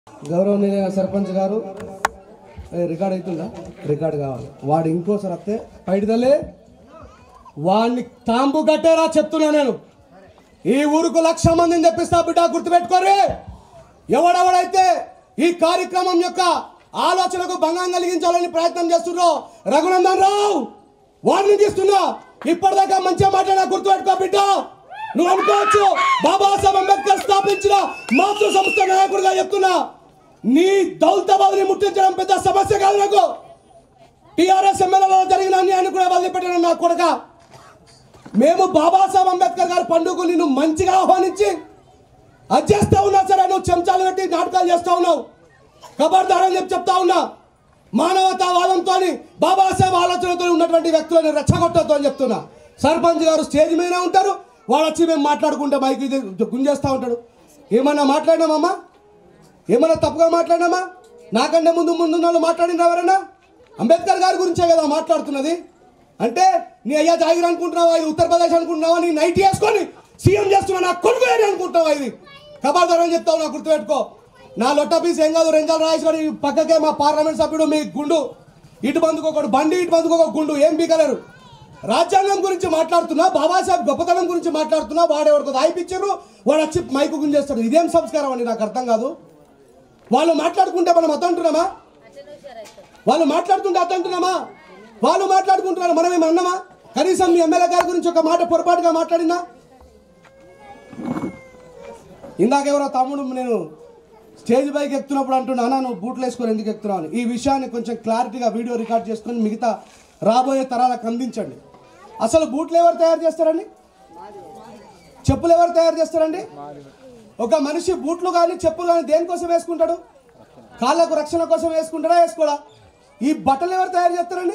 గౌరవనీయ సర్పంచ్ గారు ఏ, రికార్డ్ అవుతుందా రికార్డ్ కావాలి వాడు ఇంకోసారి వస్తే పైడిదలే వాడిని తాంబు కట్టేరా చెప్తున్నా నేను ఈ ఊరుకు లక్ష మందిని తెప్పిస్తా బిడ్డ గుర్తుపెట్టుకోరే ఎవడెవడైతే ఈ కార్యక్రమం యొక్క ఆలోచనకు భంగం కలిగించాలని ప్రయత్నం చేస్తున్నారో రఘునందన్ రావు వాడిని తీస్తున్నా ఇప్పటిదాకా మంచిగా మాట్లాడా గుర్తుపెట్టుకో బిడ్డ నువ్వు అనుకోవచ్చు బాబాసాహెబ్ అంబేద్కర్ స్థాపించిన మాతృ సంస్థ నాయకుడిగా చెప్తున్నా నీ దౌలతాబాద్ని ముట్టించడం పెద్ద సమస్య కాదు నాకు టిఆర్ఎస్ ఎమ్మెల్యేలో జరిగిన అన్యాయాన్ని కూడా వదిలిపెట్టాను నా కొడుక మేము బాబాసాహెబ్ అంబేద్కర్ గారి పండుగ నిన్ను మంచిగా ఆహ్వానించి అది చేస్తా ఉన్నా సరే నువ్వు చెంచాలు పెట్టి నాటకాలు చేస్తా ఉన్నావు ఖబర్దార్ అని చెప్పి చెప్తా ఉన్నా మానవతావాదంతో బాబాసాహెబ్ ఆలోచనతో ఉన్నటువంటి వ్యక్తులను రెచ్చగొట్టద్దు అని చెప్తున్నా సర్పంచ్ గారు స్టేజ్ మీద ఉంటారు వాళ్ళు వచ్చి మేము మాట్లాడుకుంటే మైక్ ఇది గుంజేస్తూ ఉంటాడు ఏమన్నా మాట్లాడినామమ్మా ఏమన్నా తప్పుగా మాట్లాడినామా నాకంటే ముందు ముందు వాళ్ళు మాట్లాడిన ఎవరైనా అంబేద్కర్ గారి గురించే కదా మాట్లాడుతున్నది అంటే నీ అయ్యా జాగిర్ అనుకుంటున్నావా ఇది ఉత్తరప్రదేశ్ అనుకుంటున్నావా నీ నైట్ వేసుకొని సీఎం చేస్తున్నా నా కొడుకు ఏరి అనుకుంటున్నావా ఇది ఖబర్దార్ అని చెప్తావు నా గుర్తుపెట్టుకో నా లొట్ట పీస్ ఏం కాదు రెంజాల రాయేష్ గారు ఈ పక్కకే మా పార్లమెంట్ సభ్యుడు మీ గుండు ఇటు బందుకు ఒకడు బండి ఇటు బందుకు ఒక గుండు ఏం బీకలేరు రాజ్యాంగం గురించి మాట్లాడుతున్నా బాబాసాహెబ్ గొప్పతనం గురించి మాట్లాడుతున్నా వాడు ఎవరికి దాయిపించారు వాడు వచ్చి మైకు గుంజేస్తాడు ఇదేం సంస్కారం అండి నాకు అర్థం కాదు వాళ్ళు మాట్లాడుకుంటే మనం అద్దంటున్నామా వాళ్ళు మాట్లాడుతుంటే అద్దంటున్నామా వాళ్ళు మాట్లాడుకుంటున్నారు మనం ఏమన్నా అన్నామా కనీసం మీ ఎమ్మెల్యే గారి గురించి ఒక మాట పొరపాటుగా మాట్లాడినా ఇందాక ఎవరో తమ్ముడు నేను స్టేజ్ పైకి ఎక్కుతున్నప్పుడు అంటున్నా "అన్నా, నువ్వు బూట్లు వేసుకొని ఎందుకు ఎక్కుతున్నావు అని ఈ విషయాన్ని కొంచెం క్లారిటీగా వీడియో రికార్డ్ చేసుకొని మిగతా రాబోయే తరాలకు అందించండి అసలు బూట్లు ఎవరు తయారు చేస్తారండి చెప్పులు ఎవరు తయారు చేస్తారండి ఒక మనిషి బూట్లు కానీ చెప్పులు కానీ దేనికోసం వేసుకుంటాడు కాళ్ళకు రక్షణ కోసం వేసుకుంటాడా వేసుకోడా ఈ బట్టలు ఎవరు తయారు చేస్తారండి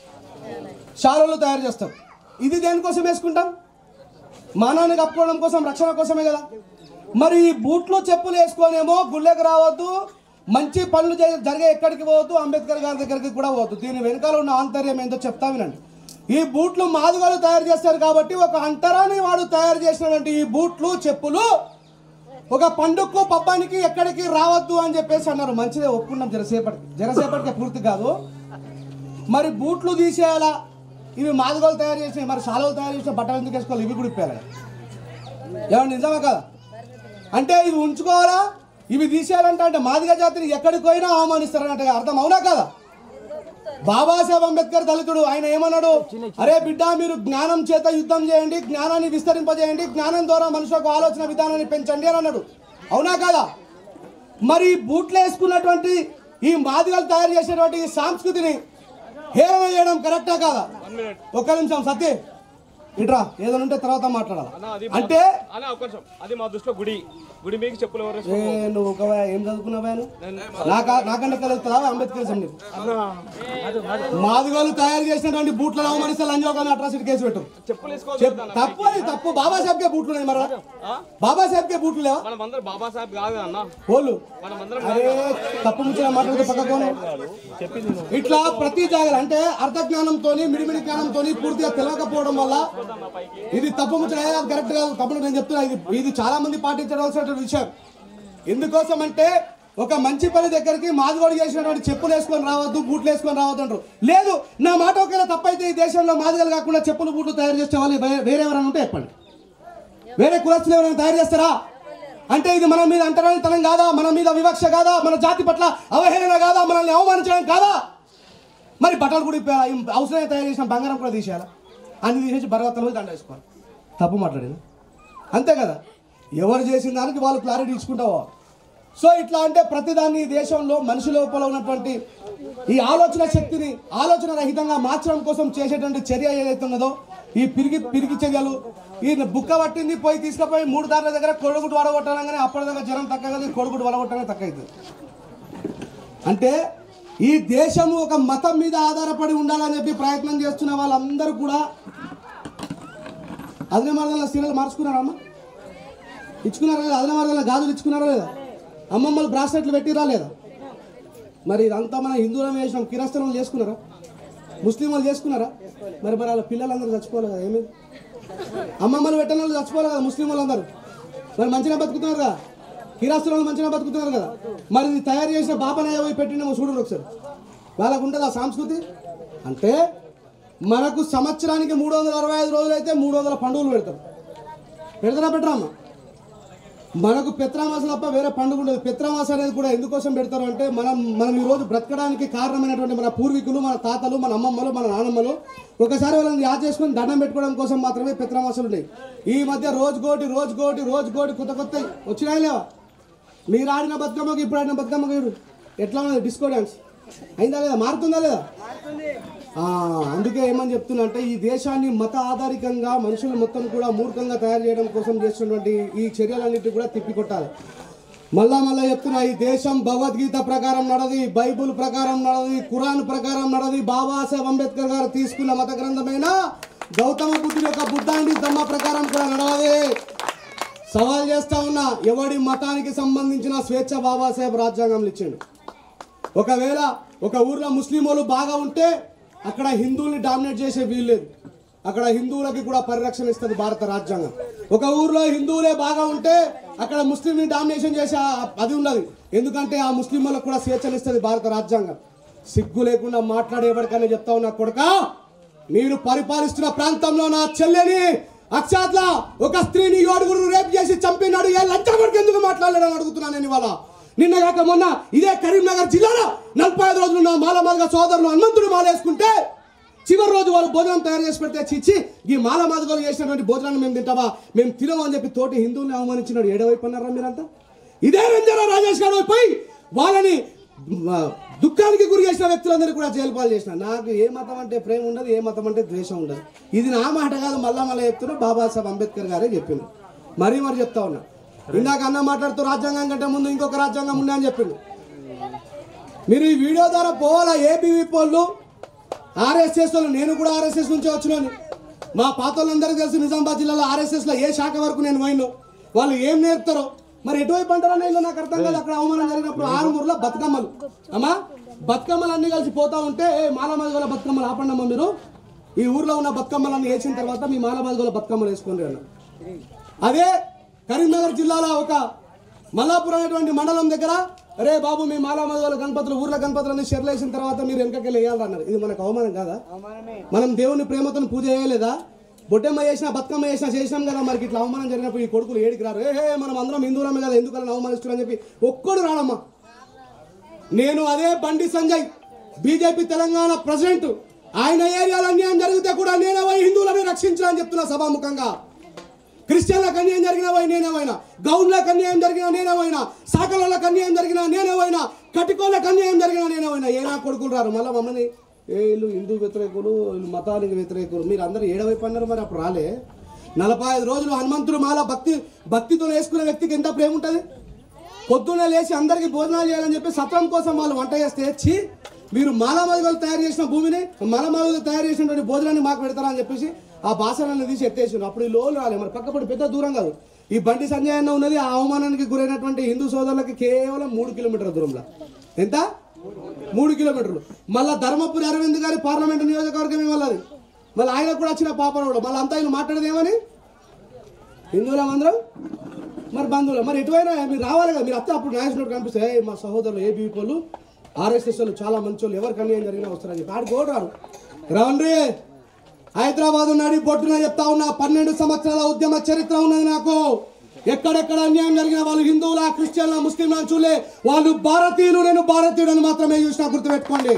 శాలలు తయారు చేస్తాం ఇది దేనికోసం వేసుకుంటాం మానాన్ని కప్పుకోవడం కోసం రక్షణ కోసమే కదా మరి ఈ బూట్లు చెప్పులు వేసుకొనేమో గుళ్ళకి రావద్దు మంచి పనులు జరి- జరిగే ఎక్కడికి పోవద్దు అంబేద్కర్ గారి దగ్గరికి కూడా పోవద్దు దీని వెనకాల ఉన్న ఆంతర్యం ఏంటో చెప్తా వినండి ఈ బూట్లు మాదుగలు తయారు చేస్తారు కాబట్టి ఒక అంతరాన్ని వాడు తయారు చేసినటువంటి ఈ బూట్లు చెప్పులు ఒక పండుగకు పబ్బానికి ఎక్కడికి రావద్దు అని చెప్పేసి అన్నారు మంచిదే ఒప్పుకున్నాం జరసేపటికి జరసేపటికి పూర్తి కాదు మరి బూట్లు తీసేయాలా ఇవి మాదుగోలు తయారు చేసినాయి మరి శాలలు తయారు చేసిన బట్టలు ఎందుకు వేసుకోవాలి ఇవి కూడా ఇప్పేయాలి ఏమన్నా నిజమా కదా అంటే ఇవి ఉంచుకోవాలా ఇవి తీసేయాలంటే అంటే మాదిగ జాతిని ఎక్కడికి పోయినా అవమానిస్తారన్నట్టుగా అర్థం అవునా కదా బాబాసాహెబ్ అంబేద్కర్ దళితుడు ఆయన ఏమన్నాడు అరే బిడ్డ మీరు జ్ఞానం చేత యుద్ధం చేయండి జ్ఞానాన్ని విస్తరింపజేయండి జ్ఞానం ద్వారా మనుషులకు ఆలోచన విధానాన్ని పెంచండి అని అన్నాడు అవునా కదా మరి ఈ బూట్లు వేసుకున్నటువంటి ఈ మాదిగలు తయారు చేసినటువంటి ఈ సంస్కృతిని హేళన చేయడం కరెక్టా కాదా ఒక్క నిమిషం సత్య ఇట్రా ఏదైనా ఉంటే తర్వాత మాట్లాడాలి అన్న, అది అంటే అన్న ఒక నిమిషం అది మా దృష్టిలో గుడి గుడి మీకు చెప్పులు ఎవరు ఏ నువ్వు ఒక ఏం చదువుకున్నావా నువ్వు? నాకా నాకంటే కలుగుతుందా అంబేద్కర్ సండి మాదిగోలు తయారు చేసినటువంటి బూట్లను అవమానిస్తే లంజోగాన్ని అట్రాసిటీ కేసు పెట్టు చెప్పులు వేసుకోవాలి చెప్ తప్పు అది తప్పు బాబాసాహెబ్కే బూట్లు ఉన్నాయి మరి బాబాసాహెబ్కే బూట్లు లేవా మనం అందరం బాబాసాహెబ్ కాదు అన్న ఓళ్ళు మనం అందరం అరే తప్పు ముచ్చిన మాట్లాడితే పక్కకోను ఇట్లా ప్రతి జాగ్రత్త అంటే అర్థ జ్ఞానంతో మిడిమిడి జ్ఞానంతో పూర్తిగా తెలియకపోవడం వల్ల ఇది తప్పు ముచ్చట ఏ, అది కరెక్ట్ కాదు తప్పుడు నేను చెప్తున్నా ఇది ఇది చాలా మంది పాటించవలసినటువంటి విషయం ఎందుకోసం అంటే ఒక మంచి పని దగ్గరికి మాదిగోడు చేసినటువంటి చెప్పులు వేసుకొని రావద్దు బూట్లు వేసుకొని రావద్దు అంటారు లేదు నా మాట ఒకవేళ తప్పైతే ఈ దేశంలో మాదిగలు కాకుండా చెప్పులు బూట్లు తయారు చేసే వాళ్ళు వే- వేరే ఎవరైనా ఉంటే చెప్పండి వేరే కులస్తులు ఎవరైనా తయారు చేస్తారా అంటే ఇది మన మీద అంటరానితనం కాదా మన మీద వివక్ష కాదా మన జాతి పట్ల అవహేళన కాదా మనల్ని అవమానించడం కాదా మరి బట్టలు కూడా ఇప్పేయాలా? ఈ అవసరమే తయారు చేసిన బంగారం కూడా తీసేయాలా అన్ని తీసేసి బరగత్తలు దండ వేసుకోవాలి తప్పు మాట్లాడింది అంతే కదా ఎవరు చేసిన దానికి వాళ్ళు క్లారిటీ ఇచ్చుకుంటావో సో ఇట్లా అంటే ప్రతిదాన్ని ఈ దేశంలో మనిషి లోపల ఉన్నటువంటి ఈ ఆలోచన శక్తిని ఆలోచన రహితంగా మార్చడం కోసం చేసేటువంటి చర్య ఏదైతే ఉన్నదో ఈ పిరిగి పిరిగి చర్యలు ఈ బుక్క పట్టింది పోయి తీసుకుపోయి మూడు దారుల దగ్గర కొడుగుడు వడగొట్టడంగానే అప్పటిదాకా జ్వరం తగ్గదు కొడుగుడు వడగొట్టడమే తక్కువ అంటే ఈ దేశము ఒక మతం మీద ఆధారపడి ఉండాలని చెప్పి ప్రయత్నం చేస్తున్న వాళ్ళందరూ కూడా అదిన మరదల సీరియల్ మార్చుకున్నారా అమ్మ ఇచ్చుకున్నారా లేదా అదిన మరదల గాజులు ఇచ్చుకున్నారా లేదా అమ్మమ్మలు బ్రాస్లెట్లు పెట్టిరా లేదా మరి ఇదంతా మన హిందువులం వేసినాం కిరస్తనం చేసుకున్నారా ముస్లిం వాళ్ళు చేసుకున్నారా మరి మరి వాళ్ళ పిల్లలందరూ చచ్చిపోవాలి కదా ఏమి అమ్మమ్మలు పెట్టిన వాళ్ళు చచ్చిపోవాలి కదా ముస్లిం వాళ్ళందరూ మరి మంచిగా బతుకుతున్నారు కదా కిరాస్తులు మంచిగా బతుకుతున్నారు కదా మరి ఇది తయారు చేసిన బాబానయ్య పోయి పెట్టినేమో చూడండి ఒకసారి వాళ్ళకు ఉంటుంది ఆ సంస్కృతి అంటే మనకు సంవత్సరానికి మూడు వందల అరవై ఐదు రోజులు అయితే మూడు వందల పండుగలు పెడతారు పెడతారా పెట్టరామ్మా మనకు పెత్రామాస తప్ప వేరే పండుగ ఉండదు పెత్రామాస అనేది కూడా ఎందుకోసం పెడతారు అంటే మనం మనం ఈ రోజు బ్రతకడానికి కారణమైనటువంటి మన పూర్వీకులు మన తాతలు మన అమ్మమ్మలు మన నాన్నమ్మలు ఒకసారి వాళ్ళని యాద చేసుకొని దండం పెట్టుకోవడం కోసం మాత్రమే పెత్రామాసాలు ఉన్నాయి ఈ మధ్య రోజుకోటి రోజుకోటి రోజుకోటి కొత్త కొత్త వచ్చినాయి లేవా మీరు ఆడిన బతుకమ్మకి ఇప్పుడు ఆడిన బతుకమ్మకి చూడు. ఎట్లా ఉన్నది డిస్కో డాన్స్ అయిందా లేదా మారుతుందా లేదా ఆ, అందుకే ఏమని చెప్తున్నా అంటే ఈ దేశాన్ని మత ఆధారికంగా మనుషులు మొత్తం కూడా మూర్ఖంగా తయారు చేయడం కోసం చేస్తున్నటువంటి ఈ చర్యలన్నిటి కూడా తిప్పికొట్టాలి మళ్ళా మళ్ళా చెప్తున్నా ఈ దేశం భగవద్గీత ప్రకారం నడది బైబుల్ ప్రకారం నడది ఖురాన్ ప్రకారం నడది బాబాసాహెబ్ అంబేద్కర్ గారు తీసుకున్న మత గ్రంథమైన గౌతమ బుద్ధుడి యొక్క బుద్ధాండి ధమ్మ ప్రకారం కూడా నడవది సవాల్ చేస్తా ఉన్నా ఎవడి మతానికి సంబంధించిన స్వేచ్ఛ బాబాసాహెబ్ రాజ్యాంగంలో ఇచ్చిండు ఒకవేళ ఒక ఊర్లో ముస్లిం వాళ్ళు బాగా ఉంటే అక్కడ హిందువుల్ని డామినేట్ చేసే వీలు లేదు అక్కడ హిందువులకి కూడా పరిరక్షణ ఇస్తుంది భారత రాజ్యాంగం ఒక ఊర్లో హిందువులే బాగా ఉంటే అక్కడ ముస్లింని డామినేషన్ చేసే ఆ- అది ఉన్నది ఎందుకంటే ఆ ముస్లిం వాళ్ళకు కూడా స్వేచ్ఛనిస్తుంది భారత రాజ్యాంగం సిగ్గు లేకుండా మాట్లాడే ఎవరికైనా చెప్తా ఉన్నా కొడుక మీరు పరిపాలిస్తున్న ప్రాంతంలో నా చెల్లెని అక్షాత్ల ఒక స్త్రీని ఏడుగురు రేపు చేసి చంపినాడు ఏ లంచా కొడుకు ఎందుకు మాట్లాడలేడని అడుగుతున్నాను నేను ఇవాళ నిన్న కాక మొన్న ఇదే కరీంనగర్ జిల్లాలో నలభై ఐదు రోజులు నా మాల మాదిగా సోదరులు హనుమంతుడు మాలేసుకుంటే చివరి రోజు వాళ్ళు భోజనం తయారు చేసి పెడితే చిచ్చి ఈ మాల మాదిగోలు చేసినటువంటి భోజనాన్ని మేము తింటావా మేము తినము అని చెప్పి తోటి హిందువుల్ని అవమానించినాడు ఏడవైపు అన్నారా మీరంతా ఇదే రంజారా రాజేష్ గారు పోయి వాళ్ళని ఆ, దుఃఖానికి గురి చేసిన వ్యక్తులందరూ కూడా జైలు పాలు చేసిన నాకు ఏ మతం అంటే ప్రేమ ఉండదు ఏ మతం అంటే ద్వేషం ఉండదు ఇది నా మాట కాదు మళ్ళా మళ్ళీ చెప్తున్నా బాబాసాహెబ్ అంబేద్కర్ గారే చెప్పిండు మరీ మరి చెప్తా ఉన్నా ఇందాక అన్న మాట్లాడుతూ రాజ్యాంగం కంటే ముందు ఇంకొక రాజ్యాంగం ఉండే అని చెప్పిండు మీరు ఈ వీడియో ద్వారా పోవాలా ఏబీవీ పోళ్ళు ఆర్ఎస్ఎస్ వాళ్ళు నేను కూడా ఆర్ఎస్ఎస్ నుంచి వచ్చినాను మా పాత వాళ్ళందరికీ తెలుసు నిజామాబాద్ జిల్లాలో ఆర్ఎస్ఎస్ లో ఏ శాఖ వరకు నేను పోయినో వాళ్ళు ఏం నేర్పుతారో మరి ఎటువైపు అంటారో ఇల్లు నాకు అర్థం కాదు అక్కడ అవమానం జరిగినప్పుడు ఆరుమూరులో బతుకమ్మలు అమ్మా బతుకమ్మలు అన్ని కలిసి పోతా ఉంటే ఏ మాలమాదిగోల బతుకమ్మలు ఆపండమ్మా మీరు ఈ ఊర్లో ఉన్న బతుకమ్మలన్నీ వేసిన తర్వాత మీ మాలమాదిగోల బతుకమ్మలు వేసుకోండి అన్న అదే కరీంనగర్ జిల్లాలో ఒక మల్లాపురం అనేటువంటి మండలం దగ్గర అరే బాబు మీ మాలామదుల గణపతులు ఊర్ల గణపతులన్నీ షెర్లేసిన తర్వాత మీరు వెనకకెళ్ళి వేయాలన్నారు ఇది మనకు అవమానం కాదా మనం దేవుని ప్రేమతో పూజ చేయలేదా బొట్టెమ్మ చేసినా బతుకమ్మ చేసినా చేసినాం కదా మనకి ఇట్లా అవమానం జరిగినప్పుడు ఈ కొడుకులు ఏడికి రారు ఏ హే మనం అందరం హిందువులమే కదా ఎందుకని అవమానిస్తున్నారని చెప్పి ఒక్కడు రాడమ్మా నేను అదే బండి సంజయ్ బీజేపీ తెలంగాణ ప్రెసిడెంట్ ఆయన ఏరియాలో అన్యాయం జరిగితే కూడా నేనే పోయి హిందువులను రక్షించాలని చెప్తున్నా సభాముఖంగా క్రిస్టియన్లకు అన్యాయం జరిగిన పోయి నేనేమైనా గౌన్లకు అన్యాయం జరిగిన నేనేమైనా సాకలకు అన్యాయం జరిగిన నేనేమైనా కటికోళ్ళకు అన్యాయం జరిగిన నేనేమైనా ఏ నా కొడుకులు రారు మళ్ళీ మమ్మల్ని ఏ వీళ్ళు హిందూ వ్యతిరేకులు వీళ్ళు మతానికి వ్యతిరేకులు మీరు అందరూ ఏడవైపు అన్నారు మరి అప్పుడు రాలే నలభై ఐదు రోజులు హనుమంతుడు మాల భక్తి భక్తితో వేసుకునే వ్యక్తికి ఎంత ప్రేమ ఉంటుంది పొద్దున్నే లేచి అందరికీ భోజనాలు చేయాలని చెప్పి సత్రం కోసం వాళ్ళు వంట చేస్తే వచ్చి మీరు మాలమాదిగలు తయారు చేసిన భూమిని మాలమాదిగలు తయారు చేసినటువంటి భోజనాన్ని మాకు పెడతారా అని చెప్పేసి ఆ భాషలను తీసి ఎత్తేసిండు అప్పుడు ఈ లోలు రాలే మరి పక్కపడి పెద్ద దూరం కాదు ఈ బండి సంజయ్ అన్న ఉన్నది ఆ అవమానానికి గురైనటువంటి హిందూ సోదరులకి కేవలం మూడు కిలోమీటర్ల దూరంలో ఎంత మూడు కిలోమీటర్లు మళ్ళా ధర్మపురి అరవింద్ గారి పార్లమెంట్ నియోజకవర్గం ఇవ్వాలి మళ్ళీ ఆయన కూడా వచ్చిన పాపనోడు మళ్ళీ అంతా ఆయన మాట్లాడేది ఏమని హిందువులం అందరం మరి బంధువులు మరి ఎటువైనా మీరు రావాలి కదా మీరు అత్తే అప్పుడు నాయకుడు కనిపిస్తే "ఏయ్, మా సహోదరులు ఏ వాళ్ళు ఆర్ఎస్ఎస్ వాళ్ళు చాలా మంచి వాళ్ళు ఎవరికి అన్యాయం జరిగినా వస్తారని చెప్పి ఆడు కూడా రారు రావండ్రి హైదరాబాద్ ఉన్నాడు బొట్టున చెప్తా ఉన్నా పన్నెండు సంవత్సరాల ఉద్యమ చరిత్ర ఉన్నది నాకు ఎక్కడెక్కడ అన్యాయం జరిగిన వాళ్ళు హిందువుల క్రిస్టియన్ల ముస్లింల చూలే వాళ్ళు భారతీయులు నేను భారతీయుడు అని మాత్రమే చూసినా గుర్తుపెట్టుకోండి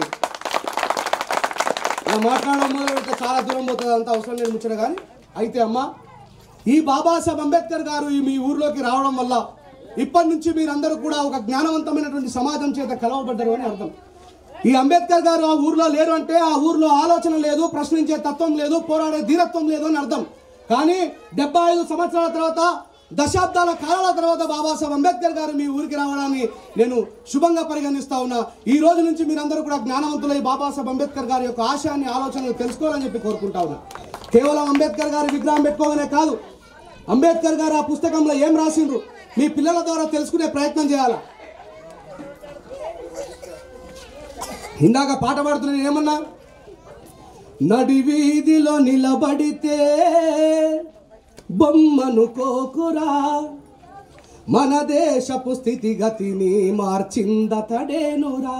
ఇలా మాట్లాడడం మొదలు పెడితే చాలా దూరం పోతుంది అంత అవసరం నేను ముచ్చట కానీ అయితే అమ్మా ఈ బాబాసాహెబ్ అంబేద్కర్ గారు ఈ మీ ఊర్లోకి రావడం వల్ల ఇప్పటి నుంచి మీరందరూ కూడా ఒక జ్ఞానవంతమైనటువంటి సమాజం చేత కలవబడ్డారు అని అర్థం ఈ అంబేద్కర్ గారు ఆ ఊర్లో లేరు అంటే ఆ ఊర్లో ఆలోచన లేదు ప్రశ్నించే తత్వం లేదు పోరాడే ధీరత్వం లేదు అని అర్థం కానీ డెబ్బై ఐదు సంవత్సరాల తర్వాత దశాబ్దాల కాలాల తర్వాత బాబాసాహెబ్ అంబేద్కర్ గారు మీ ఊరికి రావడాన్ని నేను శుభంగా పరిగణిస్తా ఉన్నా ఈ రోజు నుంచి మీరందరూ కూడా జ్ఞానవంతులై బాబాసాహెబ్ అంబేద్కర్ గారి యొక్క ఆశయాన్ని ఆలోచనలు తెలుసుకోవాలని చెప్పి కోరుకుంటా ఉన్నా కేవలం అంబేద్కర్ గారి విగ్రహం పెట్టుకోగానే కాదు అంబేద్కర్ గారు ఆ పుస్తకంలో ఏం రాసిండ్రు మీ పిల్లల ద్వారా తెలుసుకునే ప్రయత్నం చేయాలా ఇందాక పాట పాడుతున్నా ఏమన్నా నడి వీధిలో నిలబడితే బొమ్మను కోకురా మన దేశపు స్థితిగతిని మార్చిందతడేనురా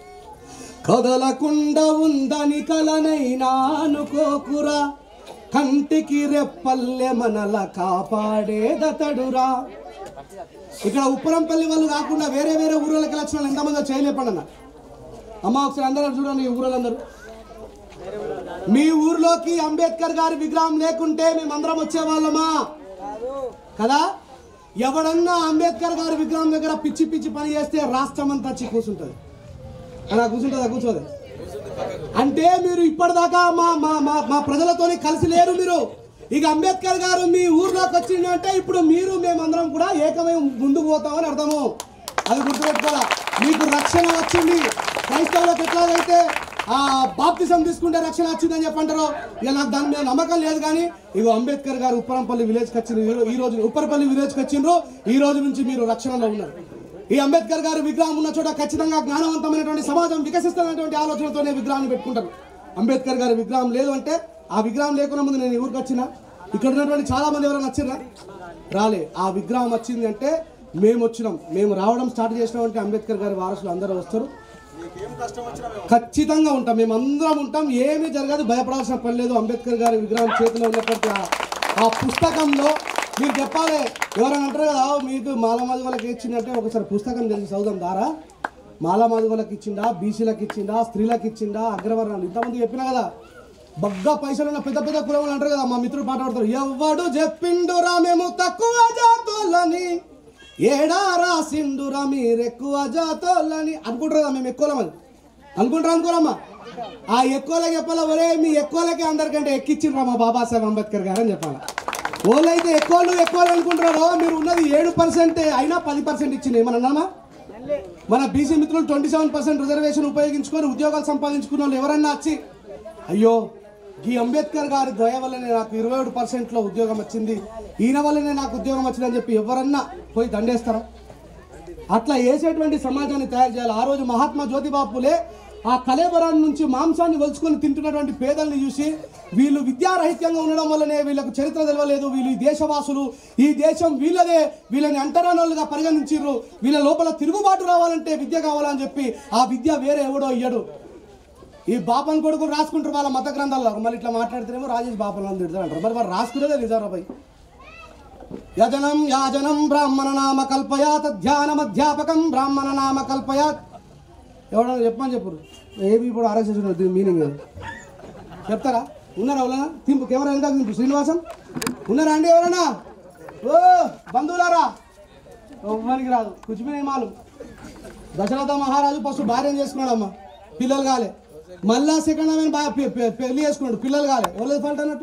కదలకుండా ఉందని కలనైనా అనుకోకురా కంటికి రెప్పల్లె మనల కాపాడేదతడురా ఇక్కడ ఉప్పరంపల్లి వాళ్ళు కాకుండా వేరే వేరే ఊళ్ళకి వచ్చిన వాళ్ళు ఎంతమంది చేయలేపండి అన్న అమ్మ ఒకసారి అందరూ చూడండి ఈ ఊళ్ళందరూ మీ ఊర్లోకి అంబేద్కర్ గారి విగ్రహం లేకుంటే మేమందరం వచ్చేవాళ్ళమా కదా ఎవడన్నా అంబేద్కర్ గారి విగ్రహం దగ్గర పిచ్చి పిచ్చి పని చేస్తే రాష్ట్రం అంతా వచ్చి కూర్చుంటుంది అలా కూర్చుంటుందా కూర్చోదు అంటే మీరు ఇప్పటిదాకా మా మా మా మా ప్రజలతోని కలిసి లేరు మీరు ఇక అంబేద్కర్ గారు మీ ఊర్లోకి వచ్చిందంటే ఇప్పుడు మీరు మేమందరం కూడా ఏకమై ముందుకు పోతామని అర్థము అది గుర్తుపెట్టుకోవాలా మీకు రక్షణ వచ్చింది క్రైస్తవులకు ఎట్లాగైతే ఆ బాప్తిజం తీసుకుంటే రక్షణ వచ్చిందని చెప్పంటారు ఇక నాకు దాని మీద నమ్మకం లేదు కానీ ఇగో అంబేద్కర్ గారు ఉప్పరంపల్లి విలేజ్కి వచ్చిండ్రు ఈ రో- ఈ రోజు ఉప్పరపల్లి విలేజ్కి వచ్చిండ్రు ఈ రోజు నుంచి మీరు రక్షణలో ఉన్నారు ఈ అంబేద్కర్ గారి విగ్రహం ఉన్న చోట ఖచ్చితంగా జ్ఞానవంతమైనటువంటి సమాజం వికసిస్తున్నటువంటి ఆలోచనతోనే విగ్రహాన్ని పెట్టుకుంటారు అంబేద్కర్ గారి విగ్రహం లేదు అంటే ఆ విగ్రహం లేకుండా ముందు నేను ఈ ఊరికి వచ్చిన ఇక్కడ ఉన్నటువంటి చాలా మంది ఎవరైనా వచ్చిర్రా రాలే ఆ విగ్రహం వచ్చింది అంటే మేము వచ్చినాం మేము రావడం స్టార్ట్ చేసినామంటే అంబేద్కర్ గారి వారసులు అందరూ వస్తారు ఖచ్చితంగా ఉంటాం మేము అందరం ఉంటాం ఏమీ జరగదు భయపడాల్సిన పని లేదు అంబేద్కర్ గారి విగ్రహం చేతిలో ఉన్నటువంటి ఆ- ఆ పుస్తకంలో మీరు చెప్పాలి ఎవరైనా అంటారు కదా "ఆ, మీకు మాలమాది వాళ్ళకి ఇచ్చిందంటే ఒకసారి పుస్తకం తెలిసి చదువుదాం దారా మాలమాది వాళ్ళకి ఇచ్చిందా బీసీలకు ఇచ్చిందా స్త్రీలకు ఇచ్చిందా అగ్రవర్ణాలు ఇంతమంది చెప్పినా కదా బగ్గా పైసలు ఉన్న పెద్ద పెద్ద కులం వాళ్ళు అంటారు కదా మా మిత్రుడు పాట పాడతారు ఎవడు చెప్పిండురా మేము తక్కువ జాతోళ్ళని ఏడా రాసిండురా మీరెక్కువ జాతోళ్ళని అనుకుంటారు కదా మేము ఎక్కువలమని అనుకుంటారా అనుకోరమ్మా ఆ ఎక్కువలకి చెప్పాలా ఒరే మీ ఎక్కువలకి అందరికంటే ఎక్కిచ్చిండ్రా మా బాబాసాహెబ్ అంబేద్కర్ గారు అని చెప్పాలి ఓళ్ళైతే ఎక్కువలు ఎక్కువలు అనుకుంటున్నారో మీరు ఉన్నది ఏడు పర్సెంట్ అయినా పది పర్సెంట్ ఇచ్చింది ఏమన్నా అన్నామా మన బీసీ మిత్రులు ట్వంటీ సెవెన్ పర్సెంట్ రిజర్వేషన్ ఉపయోగించుకొని ఉద్యోగాలు సంపాదించుకున్న వాళ్ళు ఎవరన్నా వచ్చి అయ్యో ఈ అంబేద్కర్ గారి దయ వల్లనే నాకు ఇరవై ఏడు పర్సెంట్లో ఉద్యోగం వచ్చింది ఈయన వల్లనే నాకు ఉద్యోగం వచ్చిందని చెప్పి ఎవరన్నా పోయి దండేస్తారా అట్లా వేసేటువంటి సమాజాన్ని తయారు చేయాలి ఆ రోజు మహాత్మా జ్యోతిబా పూలే ఆ కలేబరాన్ని నుంచి మాంసాన్ని వలుచుకొని తింటున్నటువంటి పేదల్ని చూసి వీళ్ళు విద్యారహిత్యంగా ఉండడం వల్లనే వీళ్ళకు చరిత్ర తెలవలేదు వీళ్ళు ఈ దేశవాసులు ఈ దేశం వీళ్ళదే వీళ్ళని అంటరానోళ్ళుగా పరిగణించిర్రు వీళ్ళ లోపల తిరుగుబాటు రావాలంటే విద్య కావాలని చెప్పి ఆ విద్య వేరే ఎవడో ఇయ్యడు ఈ బాపన్ కొడుకు రాసుకుంటారు వాళ్ళ మత గ్రంథాల్లో మళ్ళీ ఇట్లా మాట్లాడితేనేమో రాజేష్ బాపన్ అని తిడతారు అంటారు మరి వారు రాసుకునేదే నిజారాబాయి యజనం యాజనం బ్రాహ్మణ నామ కల్పయాత్ ధ్యానమధ్యాపకం బ్రాహ్మణ నామ కల్పయాత్ ఎవడన్నా చెప్పమని చెప్పరు ఏవి ఇప్పుడు ఆర్ఎస్ఎస్ దీని మీనింగ్ అది చెప్తారా ఉన్నారా ఎవరైనా తింపు కెమెరా ఎంత తింపు శ్రీనివాసం ఉన్నారా అండి ఎవరైనా ఓ బంధువులారా ఎవ్వరికి రాదు కూర్చుపోయిన మాలు దశరథ మహారాజు ఫస్ట్ భార్యం చేసుకున్నాడు అమ్మ పిల్లలు కాలే మళ్ళా సెకండ్ ఆమె బాగా పె- పె- పెళ్లి చేసుకున్నాడు పిల్లలు కాలే ఎవరు ఫాల్ట్ అన్నట్టు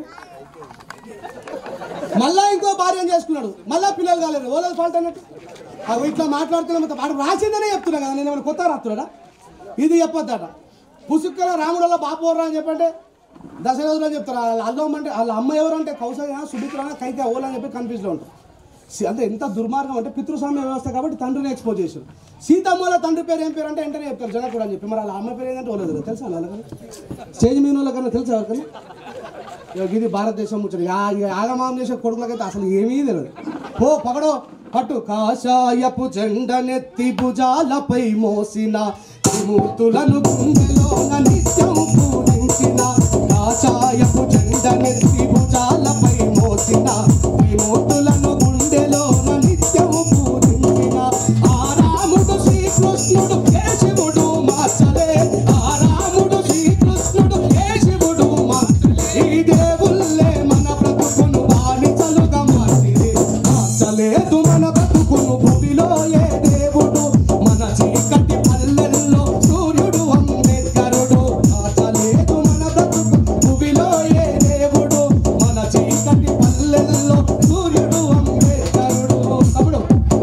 మళ్ళా ఇంకో భార్యను చేసుకున్నాడు మళ్ళా పిల్లలు కాలేదు ఓలేదు ఫాల్ట్ అన్నట్టు అవి ఇట్లా మాట్లాడుతున్నా మొత్తం వాడు రాసిందనే చెప్తున్నా కదా నేను ఏమైనా కొత్త రాస్తున్నాడా ఇది చెప్పొద్దట పుసుక్కల రాముడల్ల బాపోర్రా అని చెప్పంటే దశరథుడు అని చెప్తారు వాళ్ళ అల్లం అంటే వాళ్ళ అమ్మ ఎవరు అంటే కౌసల్య సుమిత్ర కైతే ఓలు అని చెప్పి కన్ఫ్యూజ్లో ఉంటారు సి- అంటే ఎంత దుర్మార్గం అంటే పితృస్వామ్య వ్యవస్థ కాబట్టి తండ్రిని ఎక్స్పోజ్ చేశారు సీతమ్మల తండ్రి పేరు ఏం పేరు అంటే వెంటనే చెప్తారు జనకుడు అని చెప్పి మరి వాళ్ళ అమ్మ పేరు ఏంటంటే ఓలేదు తెలుసా వాళ్ళకన్నా స్టేజ్ మీద వాళ్ళకన్నా తెలుసా ఎవరికన్నా ఇగో ఇది భారతదేశం ముచ్చట యా- ఇక ఆగమాం చేసే కొడుకులకైతే అసలు ఏమీ తెలియదు పో పగడో పట్టు కాషాయపు జెండనెత్తి భుజాలపై మోసిన త్రిమూర్తులను గుండెలోన నిత్యం పూజించిన కాషాయపు జెండనెత్తి భుజాలపై మోసిన త్రిమూర్తులను గుండెలోన నిత్యం పూజించిన ఆ రాముడు శ్రీకృష్ణుడు కేశవుడు మార్చలే ఆ రాముడు శ్రీకృష్ణుడు కేశవుడు మార్చలే ఈ దేవుళ్ళే మన బ్రతుకును బానిసలుగా మార్చిరి మార్చలేదు మన బ్రతుకును భూమిలో ఏ దేవుడు మన చీకటి పల్లెల్లో సూర్యుడు అంబేద్కరుడు మార్చలేదు మన బ్రతుకు భూమిలో ఏ దేవుడు మన చీకటి పల్లెల్లో సూర్యుడు అంబేద్కరుడు తమ్ముడు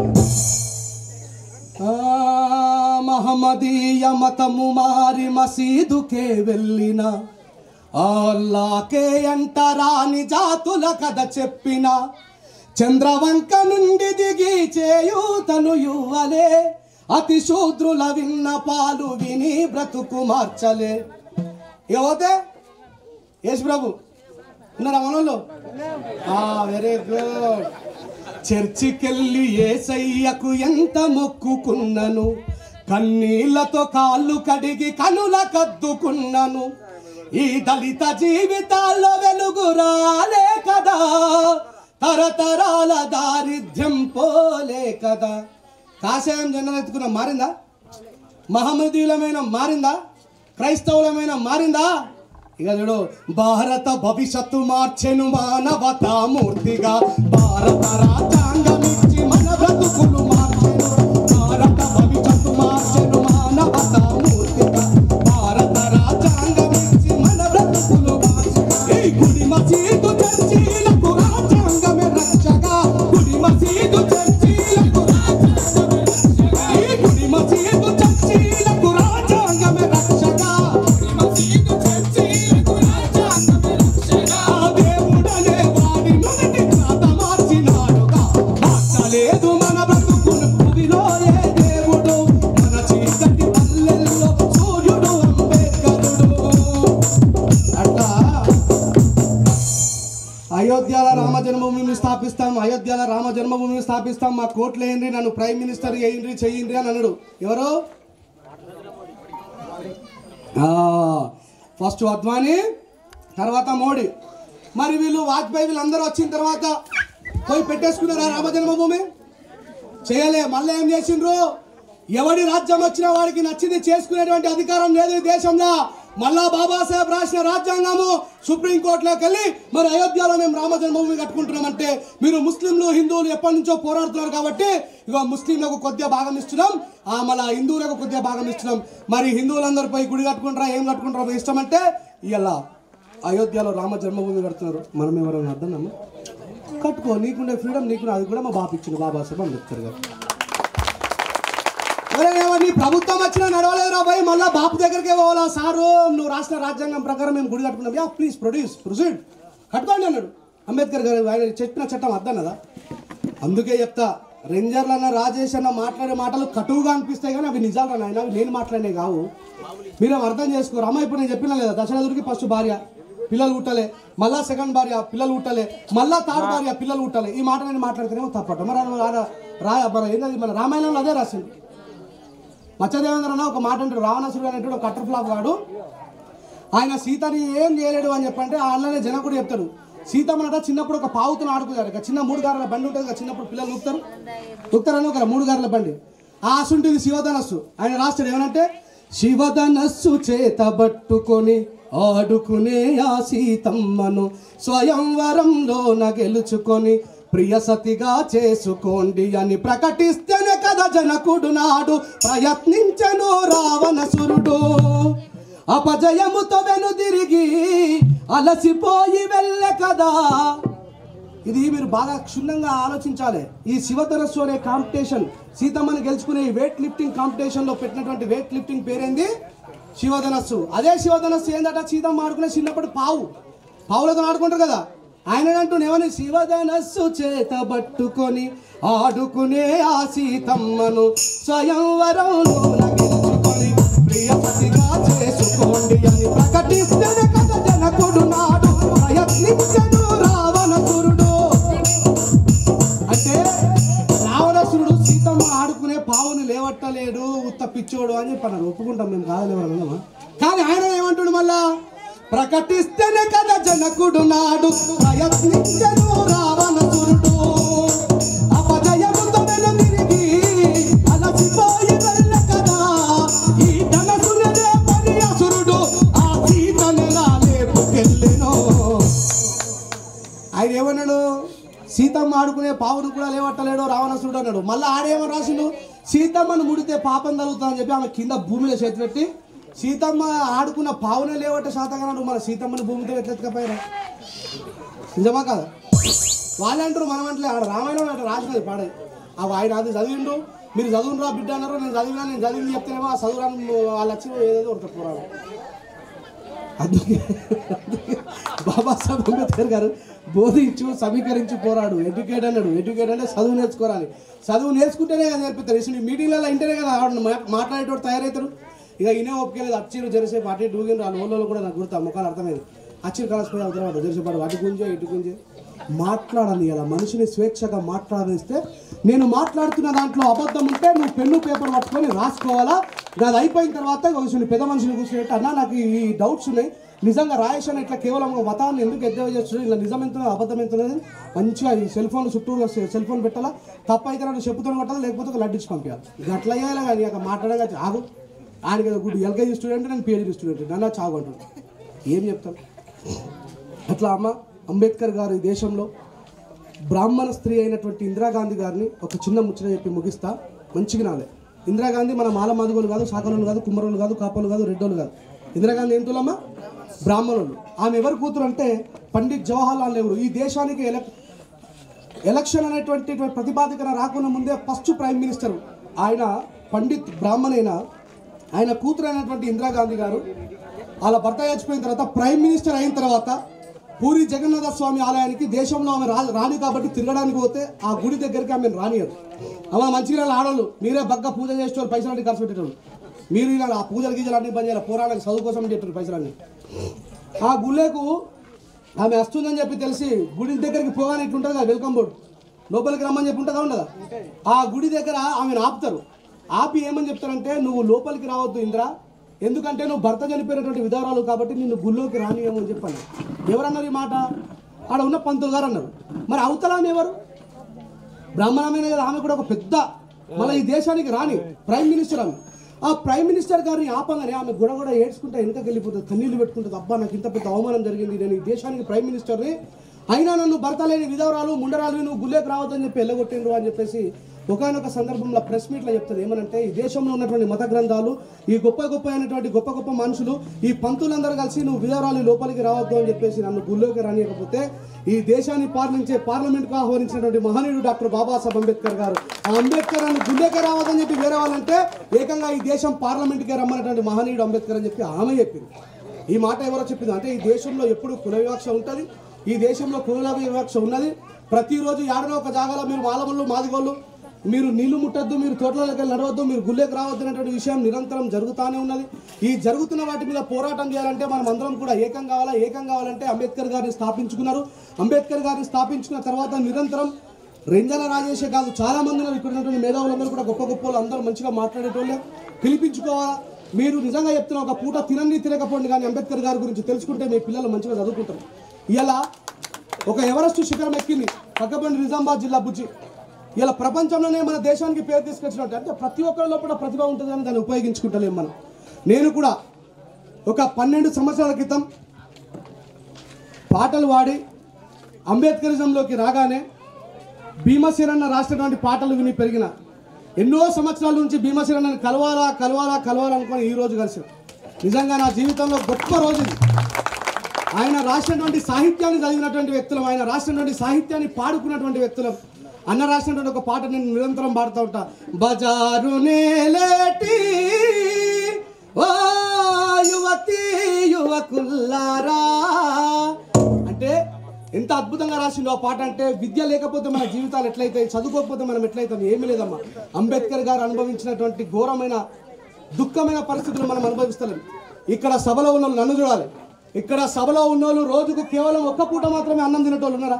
ఆ, మహమ్మదీయ మతము మారి మసీదుకే వెళ్ళిన అల్లాకే అంటరాని జాతుల కథ చెప్పిన చంద్రవంక నుండి దిగి చేయూతను యువలే అతి శూద్రుల విన్న పాలు విని బ్రతుకు మార్చలే ఏవతే యేసు ప్రభు ఉన్నారా మనోళ్ళు వెరీ గుడ్ చర్చికెళ్ళి ఏసయ్యకు ఎంత మొక్కుకున్నను కన్నీళ్లతో కాళ్ళు కడిగి కనుల కద్దుకున్నను ఈ దళిత జీవితాల్లో వెలుగు రాలే కదా తరతరాల దారిద్ర్యం పోలే కదా కాషాయం జెండా ఎత్తుకున్న మారిందా మహమ్మదీయులమైన మారిందా క్రైస్తవులమైన మారిందా ఇక చూడు భారత భవిష్యత్తు మార్చెను మానవతామూర్తిగా భారత రాజ్యాంగం ఇచ్చి మన బ్రతుకులు మార్చెను భారత భవిష్యత్తు మార్చెను మానవతామూర్తిగా భారత రాజ్యాంగం ఇచ్చి మన బ్రతుకులు మార్చెను ఈ గుడి మసీదు చర్చీలకు రాజ్యాంగమే రక్షగా గుడి మసీదు చర్చీలకు ఈ గుడి మసీదు చర్చీలకు రాజ్యాంగమే రక్షగా ఆ దేవుడనే వాడి మొదటి ఖ్యాత మార్చినాడుగా. మార్చలేదు మన బ్రతుకును భూమిలో ఏ దేవుడు మన చీకటి పల్లెల్లో సూర్యుడు అంబేద్కరుడు అట్లా అయోధ్యల రామ జన్మభూమిని స్థాపిస్తాం అయోధ్యల రామ జన్మభూమిని స్థాపిస్తాం మా కోట్లు వేయండి నన్ను ప్రైమ్ మినిస్టర్ చేయండి చేయండి అని అన్నాడు ఎవరు ఆ, ఫస్ట్ అద్వానీ తర్వాత మోడీ మరి వీళ్ళు వాజ్పేయి వీళ్ళందరూ వచ్చిన తర్వాత పోయి పెట్టేసుకున్నారా రామ జన్మభూమి చేయలే మళ్ళీ ఏం చేసిండ్రు ఎవడి రాజ్యం వచ్చినా వాడికి నచ్చింది చేసుకునేటువంటి అధికారం లేదు ఈ దేశంలో మళ్ళా బాబాసాహెబ్ రాసిన రాజ్యాంగము సుప్రీంకోర్టులోకి వెళ్ళి మరి అయోధ్యలో మేము రామ జన్మభూమి కట్టుకుంటున్నామంటే మీరు ముస్లింలు హిందువులు ఎప్పటి నుంచో పోరాడుతున్నారు కాబట్టి ఇక ముస్లింలకు కొద్దిగా భాగం ఇస్తున్నాం ఆ మళ్ళా హిందువులకు కొద్దిగా భాగం ఇస్తున్నాం మరి హిందువులందరూ పోయి గుడి కట్టుకుంటారా ఏం కట్టుకుంటారా మీ ఇష్టం అంటే ఇలా అయోధ్యలో రామ జన్మభూమి కడుతున్నారు మనం ఎవరైనా అర్థం కట్టుకో నీకుండే ఫ్రీడమ్ నీకు అది కూడా మా బాబు ఇచ్చింది బాబాసాహెబ్ అంబేద్కర్ గారు ఎవరైనా నీ ప్రభుత్వం వచ్చినా నడవలేదురా భయ్ మళ్ళా బాపు దగ్గరికి పోవాలా సారు నువ్వు రాష్ట్ర రాజ్యాంగం ప్రకారం మేము గుడి కట్టుకున్నాం యా ప్లీజ్ ప్రొడ్యూస్ ప్రొసీడ్ కట్టుకోండి అన్నాడు అంబేద్కర్ గారు ఆయన చెప్పిన చట్టం అద్దన్నదా అందుకే చెప్తా రేంజర్లు అన్న రాజేష్ అన్న మాట్లాడే మాటలు కటువుగా అనిపిస్తాయి కానీ అవి నిజాలు రా నాయన అవి నేను మాట్లాడే కావు మీరేం అర్థం చేసుకోరు అమ్మ ఇప్పుడు నేను చెప్పినా లేదా దశరథుడికి ఫస్ట్ భార్య పిల్లలు పుట్టలే మళ్ళా సెకండ్ భార్య పిల్లలు పుట్టలే మళ్ళా థర్డ్ భార్య పిల్లలు పుట్టలే ఈ మాట నేను మాట్లాడితేనేమో తప్పట మరి ఆయన రా- రా మన ఏంటది మన రామాయణంలో అదే రాసింది మత్స్యదేవేంద్ర అన్న ఒక మాట అంటాడు రావణాసురుడు అనేటువంటి ఒక కట్టర్ ఫ్లాప్ వాడు ఆయన సీతని ఏం చేయలేడు అని చెప్పంటే అలానే జనకుడు చెప్తాడు సీతమ్మనట చిన్నప్పుడు ఒక పావుతో ఆడుకున్నాడు ఇక చిన్న మూడు గారుల బండి ఉంటుంది కదా చిన్నప్పుడు పిల్లలు నూపుతారు నూపుతారని ఒక మూడు గారుల బండి ఆ ఆసుంటిది శివధనస్సు ఆయన రాస్తాడు ఏమనంటే శివధనస్సు చేతబట్టుకొని ఆడుకునే ఆ సీతమ్మను స్వయంవరంలోన గెలుచుకొని ప్రియసతిగా చేసుకోండి అని ప్రకటిస్తేనే కదా జనకుడు నాడు ప్రయత్నించను రావణసురుడు అపజయముతో వెనుదిరిగి అలసిపోయి వెళ్ళే కదా ఇది మీరు బాగా క్షుణ్ణంగా ఆలోచించాలి ఈ శివధనస్సు అనే కాంపిటీషన్ సీతమ్మని గెలుచుకునే ఈ వెయిట్ లిఫ్టింగ్ కాంపిటీషన్ లో పెట్టినటువంటి వెయిట్ లిఫ్టింగ్ పేరేంది శివధనస్సు అదే శివధనస్సు ఏందట సీతమ్మ ఆడుకునే చిన్నప్పుడు పావు పావులతో ఆడుకుంటారు కదా ఆయన అంటూ ఏమని శివధనస్సు చేత పట్టుకొని ఆడుకునే ఆ సీతమ్మను స్వయంవరంలో గెలుచుకొని ప్రియపతిగా చేసుకోండి అని ప్రకటిస్తేనే కదా జనకుడు నాడు ప్రయత్నించను రావణసురుడు అంటే రావణాసురుడు సీతమ్మ ఆడుకునే పావుని లేవట్టలేడు ఉత్త పిచ్చోడు అని చెప్పి అన్నారు ఒప్పుకుంటాం మేము కాదని ఎవరన్నా కానీ ఆయన ఏమంటాడు మళ్ళా ప్రకటిస్తేనే కదా జనకుడు నాడు ప్రయత్నించను రావణసురుడు అపజయముతో వెనుదిరిగి అలసిపోయి వెళ్ళ కదా ఈ ధనసులనే పని అసురుడు ఆ సీతనెలా లేపుకెళ్ళెనో ఆయన ఏమన్నాడు సీతమ్మ ఆడుకునే పావును కూడా లేవట్టలేడు రావణాసురుడు అన్నాడు మళ్ళీ ఆడేమని రాసిండు సీతమ్మను ముడితే పాపం తగులుతుందని చెప్పి ఆమె కింద భూమిలో చేతి పెట్టి సీతమ్మ ఆడుకున్న పావునే లేవట్టే శాతకన్నాడు మన సీతమ్మని భూమితో ఎట్లెత్తకపోయారా నిజమా కదా వాళ్ళు అంటారు మనం అంటే ఆడ రామాయణం అంటే రాసినది పాడే అవి ఆయన అది చదివిండు మీరు చదువును రా బిడ్డ అన్నారు నేను చదివినా నేను చదివింది చెప్తేనేమో ఆ చదువురాని వాళ్ళు వచ్చి ఏదేదో ఒక పోరాడు అందుకే అందుకే బాబాసాహెబ్ అంబేద్కర్ గారు బోధించు సమీకరించి పోరాడు ఎడ్యుకేట్ అన్నాడు ఎడ్యుకేట్ అంటే చదువు నేర్చుకోరాలి చదువు నేర్చుకుంటేనే కదా నేర్పిస్తారు ఇసు మీటింగ్లలో ఇంటనే కదా ఆవిడ మా- మాట్లాడేటోడు తయారవుతారు ఇక ఈయనే ఒప్పుకెళ్ళేది అచ్చిరు జరిసేపు అటు ఇటు ఊగిన వాళ్ళ ఊళ్ళో కూడా నాకు గుర్తు ముఖాలు అర్థమైంది అచ్చిరు కలిసిపోయి అవుతారు జరిసేపాడు అటు గుంజే ఇటు గుంజే మాట్లాడని అలా మనిషిని స్వేచ్ఛగా మాట్లాడిస్తే నేను మాట్లాడుతున్న దాంట్లో అబద్ధం ఉంటే నువ్వు పెన్ను పేపర్ పట్టుకొని రాసుకోవాలా నాది అయిపోయిన తర్వాత కొంచెం పెద్ద మనిషిని కూర్చోబెట్టి అన్నా నాకు ఈ డౌట్స్ ఉన్నాయి నిజంగా రాయేష్ అని ఇట్లా కేవలం ఒక మతాన్ని ఎందుకు ఎద్దేవా చేస్తున్నాడు ఇలా నిజం ఎంత అబద్ధం ఎంత ఉన్నది మంచిగా ఈ సెల్ ఫోన్ చుట్టూ సెల్ ఫోన్ పెట్టాలా తప్ప అయితే నాకు చెప్పుతో కొట్టాలి లేకపోతే ఒక లడ్డు ఇచ్చి పంపించాలి ఇక అట్లా అయ్యాలి కానీ ఇక మాట్లాడగా ఆగు ఆయనకి ఏదో గుడ్ ఎల్కేజీ స్టూడెంట్ నేను పిహెచ్డీ స్టూడెంట్ నన్ను చావు అంటాడు ఏం చెప్తాను అట్లా అమ్మ అంబేద్కర్ గారు ఈ దేశంలో బ్రాహ్మణ స్త్రీ అయినటువంటి ఇందిరాగాంధీ గారిని ఒక చిన్న ముచ్చట చెప్పి ముగిస్తా మంచిగా నాలే ఇందిరాగాంధీ మన మాల మాదిగోలు కాదు శాఖలోలు కాదు కుమ్మరోలు కాదు కాపలు కాదు రెడ్డోలు కాదు ఇందిరాగాంధీ ఏంటోలమ్మా బ్రాహ్మణులు ఆమె ఎవరు కూతురు అంటే పండిత్ జవహర్లాల్ నెహ్రూ ఈ దేశానికి ఎలక్ ఎలక్షన్ అనేటువంటి ప్రతిపాదికన రాకుండా ముందే ఫస్ట్ ప్రైమ్ మినిస్టర్ ఆయన పండిత్ బ్రాహ్మణైన ఆయన కూతురు అయినటువంటి ఇందిరాగాంధీ గారు వాళ్ళ భర్త చచ్చిపోయిన తర్వాత ప్రైమ్ మినిస్టర్ అయిన తర్వాత పూరి జగన్నాథ స్వామి ఆలయానికి దేశంలో ఆమె రా రాని కాబట్టి తిరగడానికి పోతే ఆ గుడి దగ్గరికి ఆమె రానియదు ఆమె మంచిగా ఆడోళ్ళు మీరే బగ్గ పూజ చేసేవాళ్ళు పైసలు అన్ని ఖర్చు పెట్టేటోళ్ళు మీరు ఇలా ఆ పూజలు గీజలు అన్ని పని చేయాలి పోరాడానికి చదువు కోసం చెప్పారు పైసలన్నీ ఆ గుళ్ళకు ఆమె వస్తుందని చెప్పి తెలిసి గుడి దగ్గరికి పోగానే ఇట్లుంటుంది కదా వెల్కమ్ బోర్డు లోపలికి రమ్మని చెప్పి ఉంటుందా ఉండదా ఆ గుడి దగ్గర ఆమెను ఆపుతారు ఆపి ఏమని చెప్తారంటే నువ్వు లోపలికి రావద్దు ఇంద్రా ఎందుకంటే నువ్వు భర్త చనిపోయినటువంటి విధానాలు కాబట్టి నిన్ను గుళ్ళోకి రానియము అని చెప్పాను ఎవరన్నారు ఈ మాట ఆడ ఉన్న పంతులు గారు అన్నారు మరి అవతల ఆమె ఎవరు బ్రాహ్మణమైన కదా ఆమె కూడా ఒక పెద్ద మళ్ళీ ఈ దేశానికి రాని ప్రైమ్ మినిస్టర్ ఆమె ఆ ప్రైమ్ మినిస్టర్ గారిని ఆపంగానే ఆమె గుడ కూడా ఏడ్చుకుంటా వెనకకి వెళ్ళిపోతుంది కన్నీళ్ళు పెట్టుకుంటుంది అబ్బా నాకు ఇంత పెద్ద అవమానం జరిగింది నేను ఈ దేశానికి ప్రైమ్ మినిస్టర్ని అయినా నన్ను భర్త లేని విధవరాలు ముండరాలు నువ్వు గుళ్ళేకి రావద్దని చెప్పి వెళ్ళగొట్టిండ్రు అని చెప్పేసి ఒకనొక సందర్భంలో ప్రెస్ మీట్లో చెప్తుంది ఏమనంటే ఈ దేశంలో ఉన్నటువంటి మత గ్రంథాలు ఈ గొప్ప గొప్ప అయినటువంటి గొప్ప గొప్ప మనుషులు ఈ పంతులందరూ కలిసి నువ్వు విధవరాలు లోపలికి రావద్దు అని చెప్పేసి నన్ను గుళ్ళోకి రానియకపోతే ఈ దేశాన్ని పాలించే పార్లమెంట్కు ఆహ్వానించినటువంటి మహనీయుడు డాక్టర్ బాబాసాహెబ్ అంబేద్కర్ గారు ఆ అంబేద్కర్ నన్ను గుళ్ళేకే రావద్దని చెప్పి వేరే వాళ్ళంటే ఏకంగా ఈ దేశం పార్లమెంట్కే రమ్మన్నటువంటి మహనీయుడు అంబేద్కర్ అని చెప్పి ఆమె చెప్పింది ఈ మాట ఎవరో చెప్పింది అంటే ఈ దేశంలో ఎప్పుడు కుల వివక్ష ఉంటుంది ఈ దేశంలో కుల వివక్ష ఉన్నది ప్రతిరోజు ఏడనో ఒక జాగాలో మీరు మాలమల్లు మాదిగోళ్ళు మీరు నీళ్లు ముట్టద్దు మీరు తోటలోకి వెళ్ళి నడవద్దు మీరు గుళ్ళేకి రావద్దు అనేటువంటి విషయం నిరంతరం జరుగుతూనే ఉన్నది ఈ జరుగుతున్న వాటి మీద పోరాటం చేయాలంటే మనం అందరం కూడా ఏకం కావాలా ఏకం కావాలంటే అంబేద్కర్ గారిని స్థాపించుకున్నారు అంబేద్కర్ గారిని స్థాపించుకున్న తర్వాత నిరంతరం రెంజల రాజేషే కాదు చాలా మంది ఉన్నారు ఇక్కడ ఉన్నటువంటి మేధావులందరూ కూడా గొప్ప గొప్ప వాళ్ళు అందరూ మంచిగా మాట్లాడేటోళ్ళే పిలిపించుకోవాలా మీరు నిజంగా చెప్తున్న ఒక పూట తినండి తినకపోండి కానీ అంబేద్కర్ గారి గురించి తెలుసుకుంటే మీ పిల్లలు మంచిగా చదువుకుంటారు ఇలా ఒక ఎవరెస్ట్ శిఖరం ఎక్కింది పక్కబండి నిజామాబాద్ జిల్లా బుజ్జి ఇలా ప్రపంచంలోనే మన దేశానికి పేరు తీసుకొచ్చినట్టు అంటే ప్రతి ఒక్కరి లోపల ప్రతిభ ఉంటుంది అని దాన్ని ఉపయోగించుకుంటలేము మనం నేను కూడా ఒక పన్నెండు సంవత్సరాల క్రితం పాటలు వాడి అంబేద్కరిజంలోకి రాగానే భీమసేనన్న రాసినటువంటి పాటలు విని పెరిగిన ఎన్నో సంవత్సరాల నుంచి భీమసేనని కలవాలా కలవాలా కలవాలా అనుకొని ఈ రోజు కలిసిన నిజంగా నా జీవితంలో గొప్ప రోజు ఇది ఆయన రాసినటువంటి సాహిత్యాన్ని చదివినటువంటి వ్యక్తులం ఆయన రాసినటువంటి సాహిత్యాన్ని పాడుకున్నటువంటి వ్యక్తులం అన్న రాసినటువంటి ఒక పాట నేను నిరంతరం పాడుతూ ఉంటా బజారు నేలేటి ఓ యువతి యువకుల్లారా అంటే ఎంత అద్భుతంగా రాసిండు ఆ పాట అంటే విద్య లేకపోతే మన జీవితాలు ఎట్లయితాయి చదువుకోకపోతే మనం ఎట్లయితాం ఏమీ లేదమ్మా అంబేద్కర్ గారు అనుభవించినటువంటి ఘోరమైన దుఃఖమైన పరిస్థితులు మనం అనుభవిస్తలేం ఇక్కడ సభలో ఉన్న వాళ్ళు నన్ను చూడాలి ఇక్కడ సభలో ఉన్నోళ్ళు రోజుకు కేవలం ఒక్క పూట మాత్రమే అన్నం తినేటోళ్ళు ఉన్నారా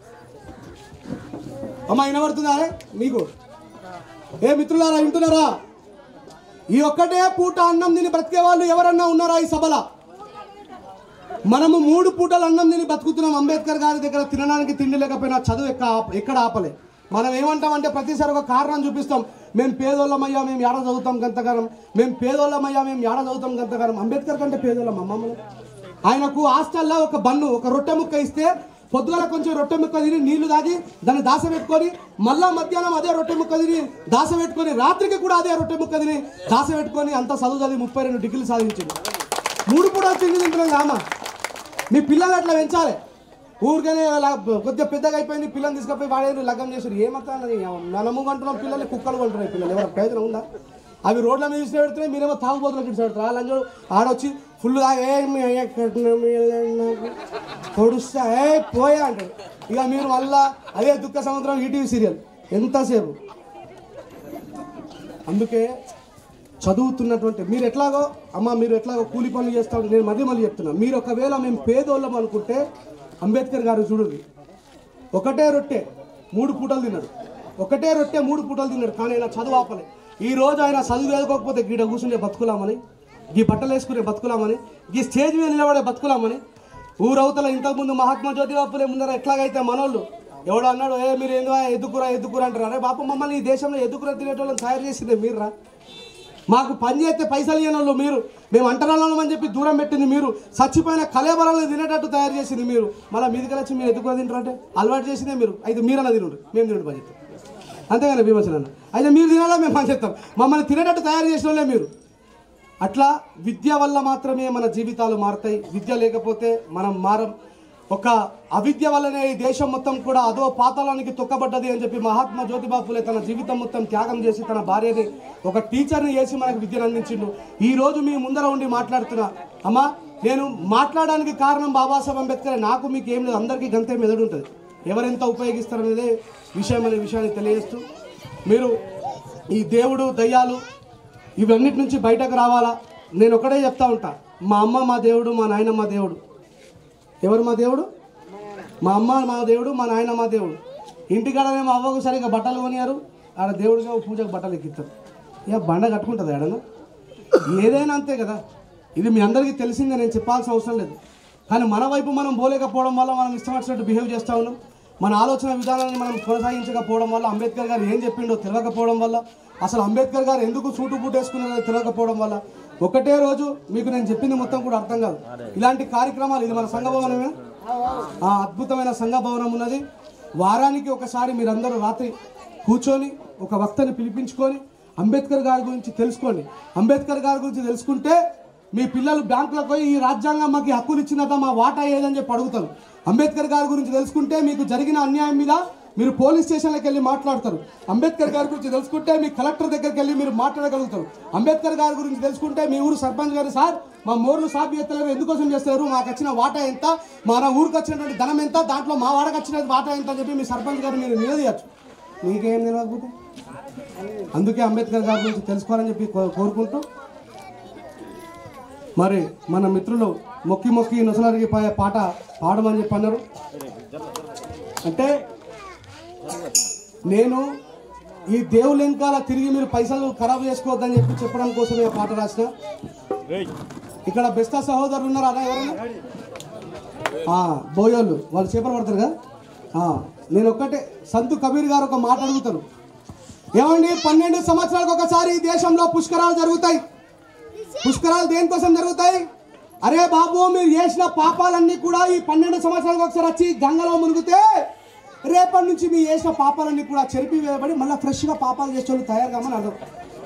అమ్మా వినబడుతుందా మీకు ఏ మిత్రులారా వింటున్నారా ఈ ఒక్కటే పూట అన్నం తిని బ్రతికే వాళ్ళు ఎవరన్నా ఉన్నారా ఈ సభలో మనము మూడు పూటలు అన్నం తిని బతుకుతున్నాం అంబేద్కర్ గారి దగ్గర తినడానికి తిండి లేకపోయినా చదువు ఎక్క ఎక్కడ ఆపలే మనం ఏమంటామంటే ప్రతిసారి ఒక కారణం చూపిస్తాం మేము పేదోళ్ళమయ్యా మేము ఏడ చదువుతాం గంతగానం మేము పేదోళ్ళమయ్యా మేము ఏడ చదువుతాం గంతగానం అంబేద్కర్ కంటే పేదోళ్ళం అమ్మమ్మలు ఆయనకు హాస్టల్లో ఒక బన్ను ఒక రొట్టె ముక్క ఇస్తే పొద్దుగల కొంచెం రొట్టె ముక్క తిని నీళ్లు తాగి దాన్ని దాస పెట్టుకొని మళ్ళా మధ్యాహ్నం అదే రొట్టె ముక్క తిని దాస పెట్టుకొని రాత్రికి కూడా అదే రొట్టె ముక్క తిని దాస పెట్టుకొని అంత చదువు చదివి ముప్పై రెండు డిగ్రీలు సాధించింది మూడు పూట తిండి తింటున్నాం కామా మీ పిల్లల్ని అట్లా పెంచాలి ఊరికనే అలా కొద్దిగా పెద్దగా అయిపోయింది పిల్లల్ని తీసుకుపోయి వాడేది లగ్గం చేసారు ఏమంతా మనము అంటున్నాం పిల్లల్ని కుక్కలు కొంటున్నాయి పిల్లలు ఎవరు ప్రయోజనం ఉందా అవి రోడ్ల మీద ఇచ్చి పెడుతున్నాయి మీరేమో తాగుబోతులకు ఇచ్చి పెడతారు వాళ్ళందరూ ఆడొచ్చి ఫుల్ పొడుస్తా ఏ పోయా అంటారు ఇక మీరు మళ్ళా అదే దుఃఖ సముద్రం ఈటీవీ సీరియల్ ఎంతసేపు అందుకే చదువుతున్నటువంటి మీరు ఎట్లాగో అమ్మ మీరు ఎట్లాగో కూలి పనులు చేస్తాం నేను మళ్ళీ మళ్ళీ చెప్తున్నా మీరు ఒకవేళ మేము పేదోళ్ళం అనుకుంటే అంబేద్కర్ గారు చూడండి ఒకటే రొట్టె మూడు పూటలు తిన్నాడు ఒకటే రొట్టె మూడు పూటలు తిన్నాడు కానీ ఆయన చదువు ఆపలే ఈ రోజు ఆయన చదువు చదువుకోకపోతే గీడ కూర్చునే బతుకులామని ఈ బట్టలు వేసుకునే బతుకులామని ఈ స్టేజ్ మీద నిలబడే బతుకులామని ఊరవతల ఇంతకుముందు మహాత్మా జ్యోతిబాపులే ముందర ఎట్లాగైతే మనోళ్ళు ఎవడో అన్నాడు ఏ మీరు ఏందో ఎద్దుకురా ఎద్దుకురా అంటారు అరే బాప మమ్మల్ని ఈ దేశంలో ఎద్దుకురా తినేటోళ్ళని తయారు చేసిందే మీరురా మాకు పని చేస్తే పైసలు ఇవ్వని వాళ్ళు మీరు మేము అంటరాళ్ళం అని చెప్పి దూరం పెట్టింది మీరు చచ్చిపోయిన కలేబరాలను తినేటట్టు తయారు చేసింది మీరు మళ్ళీ మీదికి వచ్చి మీరు ఎదుగురా తింటారంటే అలవాటు చేసిందే మీరు అయితే మీరన్నా తినండి మేము తినండి పని చెప్తాం అంతేగాని భీమసేన అన్న అయితే మీరు తినాలా మేము పని చెప్తాం మమ్మల్ని తినేటట్టు తయారు చేసిన వాళ్ళే మీరు అట్లా విద్య వల్ల మాత్రమే మన జీవితాలు మారుతాయి విద్య లేకపోతే మనం మారం ఒక అవిద్య వల్లనే ఈ దేశం మొత్తం కూడా అదో పాతాళానికి తొక్కబడ్డది అని చెప్పి మహాత్మా జ్యోతిబా ఫులే తన జీవితం మొత్తం త్యాగం చేసి తన భార్యని ఒక టీచర్ని చేసి మనకు విద్యను అందించిండు ఈ రోజు మీ ముందర ఉండి మాట్లాడుతున్నా అమ్మా నేను మాట్లాడడానికి కారణం బాబాసాహెబ్ అంబేద్కర్ నాకు మీకు ఏం లేదు అందరికీ గంతే మెదడు ఉంటుంది ఎవరెంత ఉపయోగిస్తారనేదే విషయం అనే విషయాన్ని తెలియజేస్తూ మీరు ఈ దేవుడు దయ్యాలు ఇవన్నిటి నుంచి బయటకు రావాలా నేను ఒకటే చెప్తా ఉంటా మా అమ్మ మా దేవుడు మా నాయన మా దేవుడు ఎవరు మా దేవుడు మా అమ్మ మా దేవుడు మా నాయన మా దేవుడు ఇంటికాడనే మా అవ్వకు సరిగ్గా బట్టలు కొనియారు ఆడ దేవుడిగా పూజకు బట్టలు ఎక్కిస్తారు ఇక బండ కట్టుకుంటుంది ఆడను ఏదైనా అంతే కదా ఇది మీ అందరికీ తెలిసిందే నేను చెప్పాల్సిన అవసరం లేదు కానీ మన వైపు మనం పోలేకపోవడం వల్ల మనం ఇష్టం వచ్చినట్టు బిహేవ్ చేస్తూ ఉన్నాం మన ఆలోచన విధానాన్ని మనం కొనసాగించకపోవడం వల్ల అంబేద్కర్ గారు ఏం చెప్పిండో తెలియకపోవడం వల్ల అసలు అంబేద్కర్ గారు ఎందుకు సూటు బూట్ వేసుకున్నారో తెలియకపోవడం వల్ల ఒకటే రోజు మీకు నేను చెప్పింది మొత్తం కూడా అర్థం కాదు ఇలాంటి కార్యక్రమాలు ఇది మన సంఘ భవనమే ఆ అద్భుతమైన సంఘ భవనం ఉన్నది వారానికి ఒకసారి మీరందరూ రాత్రి కూర్చొని ఒక వక్తని పిలిపించుకొని అంబేద్కర్ గారి గురించి తెలుసుకోండి అంబేద్కర్ గారి గురించి తెలుసుకుంటే మీ పిల్లలు బ్యాంకులకు పోయి ఈ రాజ్యాంగం మాకు ఈ హక్కులు ఇచ్చినదా మా వాటా ఏదని చెప్పి అడుగుతారు అంబేద్కర్ గారి గురించి తెలుసుకుంటే మీకు జరిగిన అన్యాయం మీద మీరు పోలీస్ స్టేషన్లకు వెళ్ళి మాట్లాడతారు అంబేద్కర్ గారి గురించి తెలుసుకుంటే మీ కలెక్టర్ దగ్గరికి వెళ్ళి మీరు మాట్లాడగలుగుతారు అంబేద్కర్ గారి గురించి తెలుసుకుంటే మీ ఊరు సర్పంచ్ గారు సార్ మా మోర్లు సాబ్ ఎత్తలేరు ఎందుకోసం చేస్తారు మాకు వచ్చిన వాటా ఎంత మన ఊరికి వచ్చినటువంటి ధనం ఎంత దాంట్లో మా వాడకు వచ్చిన వాటా ఎంత అని చెప్పి మీ సర్పంచ్ గారు మీరు నిలదీయచ్చు మీకేం తెలియకపోతే అందుకే అంబేద్కర్ గారి గురించి తెలుసుకోవాలని చెప్పి కో- కోరుకుంటూ మరి మన మిత్రులు మొక్కి మొక్కి నొసలరిగి పాయ పాట పాడమని చెప్పి అన్నారు అంటే నేను ఈ దేవుళ్ళ వెనకాల తిరిగి మీరు పైసలు ఖరాబ్ చేసుకోవద్దని చెప్పి చెప్పడం కోసమే ఆ పాట రాసిన ఇక్కడ బెస్తా సహోదరులు ఉన్నారు అలా ఎవరైనా ఆ, బోయోళ్ళు వాళ్ళు చేపలు పడతారు కదా ఆ, నేను ఒక్కటే సంతు కబీర్ గారు ఒక మాట అడుగుతారు ఏమండి పన్నెండు సంవత్సరాలకు ఒకసారి ఈ దేశంలో పుష్కరాలు జరుగుతాయి పుష్కరాలు దేనికోసం జరుగుతాయి అరే బాబు మీరు చేసిన పాపాలన్నీ కూడా ఈ పన్నెండు సంవత్సరాలకు ఒకసారి వచ్చి గంగలో మునిగితే రేపటి నుంచి మీరు చేసిన పాపాలన్నీ కూడా చెరిపి వేయబడి మళ్ళీ ఫ్రెష్గా పాపాలు చేసేవాళ్ళు తయారు కామని అన్నారు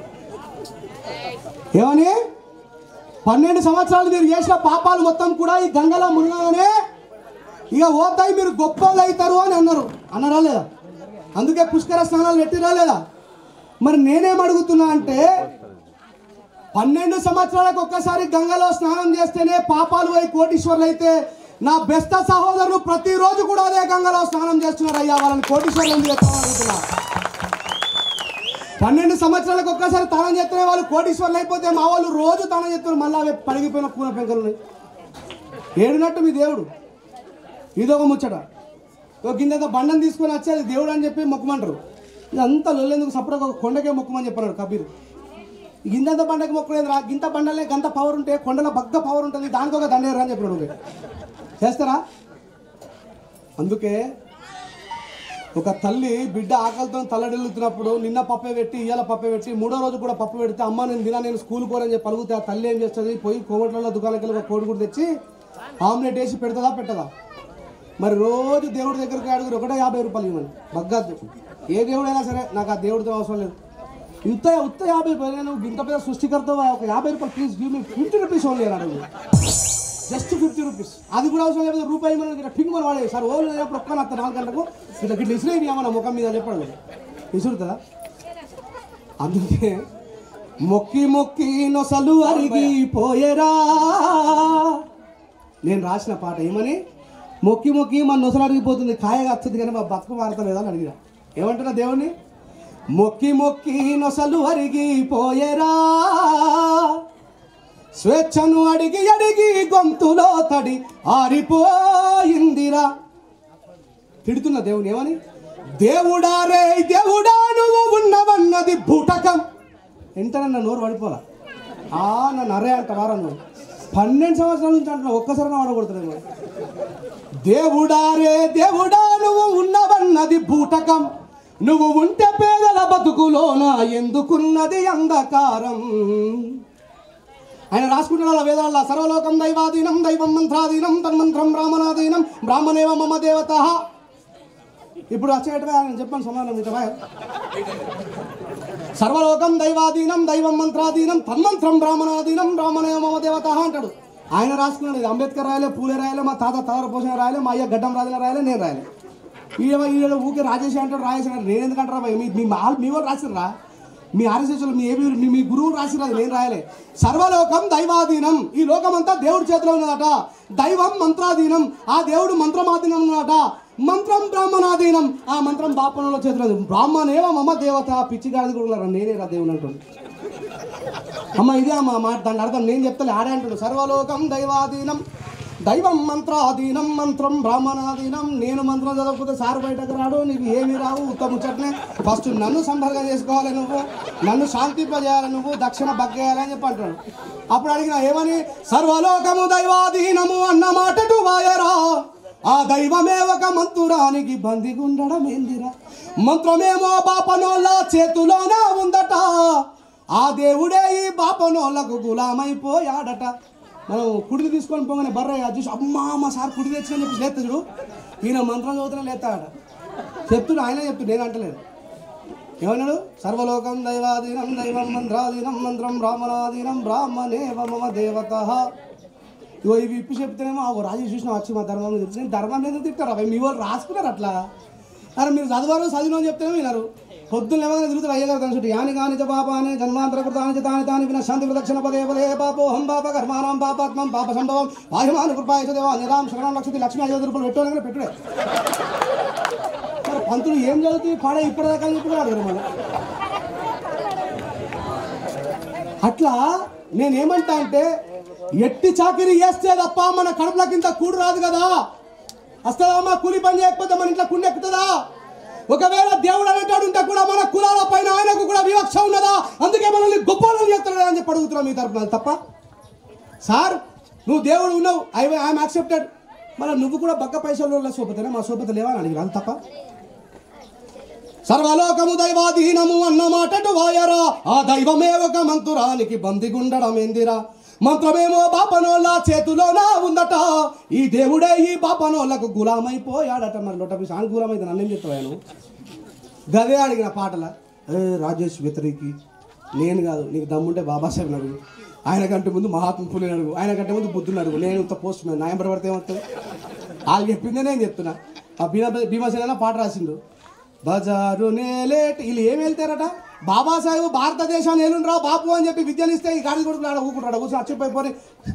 ఏమని పన్నెండు సంవత్సరాలు మీరు చేసిన పాపాలు మొత్తం కూడా ఈ గంగలో మునగగానే ఇక పోతాయి మీరు గొప్పలు అవుతారు అని అన్నారు అన్నారా లేదా అందుకే పుష్కర స్నానాలు పెట్టిరా లేదా మరి నేనేం అడుగుతున్నా అంటే పన్నెండు సంవత్సరాలకు ఒక్కసారి గంగలో స్నానం చేస్తేనే పాపాలు పోయి కోటీశ్వర్లు అయితే నా బెస్త సహోదరులు ప్రతిరోజు కూడా అదే గంగలో స్నానం చేస్తున్నారు అయ్యా వాళ్ళని కోటీశ్వర్లు ఎందుకు చేస్తామని అడుగుతున్నా పన్నెండు సంవత్సరాలకు ఒక్కసారి తానం చేస్తేనే వాళ్ళు కోటీశ్వర్లు అయిపోతే మా వాళ్ళు రోజు తానం చేస్తారు మళ్ళీ అవి పడిగిపోయిన కూన పెంకలు ఉన్నాయి ఏడినట్టు మీ దేవుడు ఇదొక ముచ్చట ఒక గింజంత బండను తీసుకొని వచ్చి అది దేవుడు అని చెప్పి మొక్కమంటారు ఇదంతా లొల్లేందుకు సపరేట్ ఒక కొండకే మొక్కమని చెప్పన్నాడు కబీర్ గింతంత బండకి మొక్కలేదు రా గింత బండలే గంత పవర్ ఉంటే కొండలో బగ్గ పవర్ ఉంటుంది దానికి ఒక దండేరు అని చెప్పినాడు నువ్వు. చేస్తారా అందుకే ఒక తల్లి బిడ్డ ఆకలితో తల్లడిల్లుతున్నప్పుడు నిన్న పప్పే పెట్టి ఇయ్యాల పప్పే పెట్టి మూడో రోజు కూడా పప్పు పెడితే అమ్మ నేను తినా నేను స్కూల్ కోరని చెప్పి అడిగితే ఆ తల్లి ఏం చేస్తుంది పోయి కోమట్లలో దుకాణానికి వెళ్ళి ఒక కోడిగుడు తెచ్చి ఆమ్లెట్ వేసి పెడతదా పెట్టదా మరి రోజు దేవుడి దగ్గరికి అడుగురు ఒకటే యాభై రూపాయలు ఇవ్వమని బగ్గద్దు ఏ దేవుడైనా సరే నాకు ఆ దేవుడితో అవసరం లేదు ఇంత ఉత్త యాభై రూపాయలు నేను ఇంత పెద్ద సృష్టికర్త ఒక యాభై రూపాయలు please give me fifty rupees only అని అడుగు జస్ట్ ఫిఫ్టీ రూపీస్ అది కూడా అవసరం లేదు రూపాయి మనం ఇట్లా పింగ్ మన వాడే సార్ ఓన్లీ లేనప్పుడు ఒక్క నత్త నాలుగు గంటలకు ఇట్లా గిట్ల ఇసిరేవి మన ముఖం మీద చెప్పడం ఇసురుతుందా అందుకే మొక్కి మొక్కి నొసలు అరిగిపోయేరా నేను రాసిన పాట ఏమని మొక్కి మొక్కి మన నొసలు అరిగిపోతుంది కాయగా వస్తుంది కానీ మా బతుకు మారతలేదా అని అడిగిన ఏమంటున్నా దేవుణ్ణి మొక్కి మొక్కి నొసలు అరిగిపోయేరా స్వేచ్ఛను అడిగి అడిగి గొంతులో తడి ఆరిపోయిందిరా తిడుతున్న దేవుని ఏమని దేవుడా రే దేవుడా నువ్వు ఉన్నవన్నది బూటకం వెంటనే నా నోరు పడిపోలా ఆ నన్ను అరే అంట వారా నువ్వు పన్నెండు సంవత్సరాల నుంచి అంటున్నా ఒక్కసారి వాడకూడదు దేవుడా రే దేవుడా నువ్వు ఉన్నవన్నది బూటకం నువ్వు ఉంటే పేదల బతుకులోన ఎందుకున్నది అంధకారం ఆయన రాసుకుంటున్న వేదాల సర్వలోకం దైవాధీనం దైవం మంత్రాధీనం తన్మంత్రం బ్రాహ్మణాధీనం బ్రాహ్మణేవ మమ దేవత ఇప్పుడు వచ్చేటవే ఆయన చెప్పండి సమానం ఇటవా సర్వలోకం దైవాధీనం దైవం మంత్రాధీనం తన్మంత్రం బ్రాహ్మణాధీనం బ్రాహ్మణేవ మమ దేవత అంటాడు ఆయన రాసుకున్నాడు ఇది అంబేద్కర్ రాయలే పూలే రాయలే మా తాత తార పోషణ రాయలే మా అయ్య గడ్డం రాజుల రాయలే నేను రాయలే ఈడ ఈడ ఊకే రాజేష్ అంటాడు రాజేష్ అంటాడు నేను ఎందుకంటారా భయ్? మీ మీ మా- మీ వాళ్ళు రాసిర్రా మీ ఆర్ఎస్ఎస్లో మీ ఏవి మీ మీ గురువు రాసిరది నేను రాయలే సర్వలోకం దైవాధీనం ఈ లోకమంతా దేవుడి చేతిలో ఉన్నదట దైవం మంత్రాధీనం ఆ దేవుడు మంత్రమాధీనం ఉన్నదట మంత్రం బ్రాహ్మణాధీనం ఆ మంత్రం బాపనుల చేతిలో ఉంది. బ్రాహ్మణేవ మమ దేవత పిచ్చిగాడిది కూడా ఉన్నారు. నేనే రా దేవుని అంటుంది అమ్మ ఇదే అమ్మ మాట దాని అర్థం నేను చెప్తాను ఆడే అంటాడు సర్వలోకం దైవాధీనం దైవం మంత్రాధీనం మంత్రం బ్రాహ్మణాధీనం నేను మంత్రం చదవకపోతే సారు బయటకు రాడు నీకు ఏమి రావు ఉత్తమ ముచ్చట్నే ఫస్ట్ నన్ను సంపర్కం చేసుకోవాలి నువ్వు నన్ను శాంతింపజేయాలి నువ్వు దక్షిణ బగ్గేయాలని చెప్పి అంటాడు అప్పుడు అడిగిన ఏమని సర్వలోకము దైవాధీనము అన్న మాటటు వాయరా ఆ దైవమే ఒక మంతురానికి బందిగుండడం ఏందిరా మంత్రమేమో బాపనోళ్ళ చేతిలోన ఉందట ఆ దేవుడే ఈ బాపనోళ్ళకు గులామైపోయాడట మనం కుడిది తీసుకొని పోగానే బర్రయ్య చూసి అమ్మా మా సార్ కుడి తెచ్చిన చెప్పి లేత చూడు ఈయన మంత్రం చదువుతున్నా లేతాడ చెప్తున్నా ఆయన చెప్తున్నా నేను అంటలేదు ఏమన్నాడు సర్వలోకం దైవాధీనం దైవం మంత్రాధీనం మంత్రం బ్రాహ్మణాధీనం బ్రాహ్మణే మమ దేవత ఇగో ఇవి ఇప్పి చెప్తేనేమో ఆ రాజు చూసిన వచ్చి మా ధర్మం మీద తిడుతుంది. నేను ధర్మం మీద తిట్టారు అవి మీ వాళ్ళు రాసుకున్నారు అట్లా అరే మీరు చదివారు చదివిన చెప్తేనే వినరు పొద్దున్న ఏమైనా తిరుగుతారు అయ్యగారు దాని యాని కాని చ పాపాని జన్మాంతర కృతాని చ తాని తాని విన శాంతి ప్రదక్షిణ పదే పదే పాపోహం పాప కర్మాణం పాపాత్మం పాప సంభవం వాయుమాను కృపాయ చ దేవా నిరాం శరణం లక్ష్మి లక్ష్మీ ఐదు రూపాయలు పెట్టాలని పెట్టుడే మరి పంతులు ఏం చదువుతుంది పాడే ఇప్పటిదాకా అని చెప్పి కూడా అడగరు మళ్ళీ అట్లా నేనేమంటా అంటే ఎట్టి చాకిరి చేస్తే తప్ప మన కడుపులకింత కూడు రాదు కదా వస్తుందా మా కూలి పని చేయకపోతే మన ఇంట్లో కుండి ఎక్కుతుందా ఒకవేళ దేవుడు అనేటాడు ఉంటే కూడా మన కులాల పైన ఆయనకు కూడా వివక్ష ఉన్నదా అందుకే మనల్ని గొప్పలను చేస్తున్నాడు అని చెప్పి అడుగుతున్నాం మీ తరపున అది తప్ప సార్ నువ్వు దేవుడు ఉన్నావు ఐ ఐఎమ్ యాక్సెప్టెడ్ మరి నువ్వు కూడా బక్క పైసలు సోపతేనే మా సోపత లేవా అని అడిగిన అది తప్ప సర్వలోకము దైవాధీనము అన్న మాటటు వాయరా ఆ దైవమే ఒక మంతురానికి బందిగుండడం ఏందిరా మంత్రమేమో బాపనోళ్ళ చేతిలోనా ఉందట ఈ దేవుడే ఈ బాపనోళ్ళకు గులామైపోయాడట మరి లొట్టపి సాంగ్ గులామైతే నన్నేం చెప్తాను గదే అడిగిన పాటల ఏ రాజేష్ వ్యతిరేకి నేను కాదు నీకు దమ్ముంటే బాబాసాహెబ్ అడుగు ఆయన కంటే ముందు మహాత్మ పులిని అడుగు ఆయన కంటే ముందు బుద్ధుని అడుగు నేను ఇంత పోస్ట్ మ్యాన్ నాయం పడితే ఏమవుతుంది వాళ్ళు చెప్పిందే నేను చెప్తున్నా ఆ భీమా భీమసేన పాట రాసిండు బజారు నేలేట్ వీళ్ళు ఏం వెళ్తారట బాబాసాహెబ్ భారతదేశాన్ని ఏలుండ్రా బాపు అని చెప్పి విద్యను ఇస్తే ఈ గాడి కొడుకులు ఆడ ఊకుంటాడు కూర్చొని అచ్చిపోయిపోయి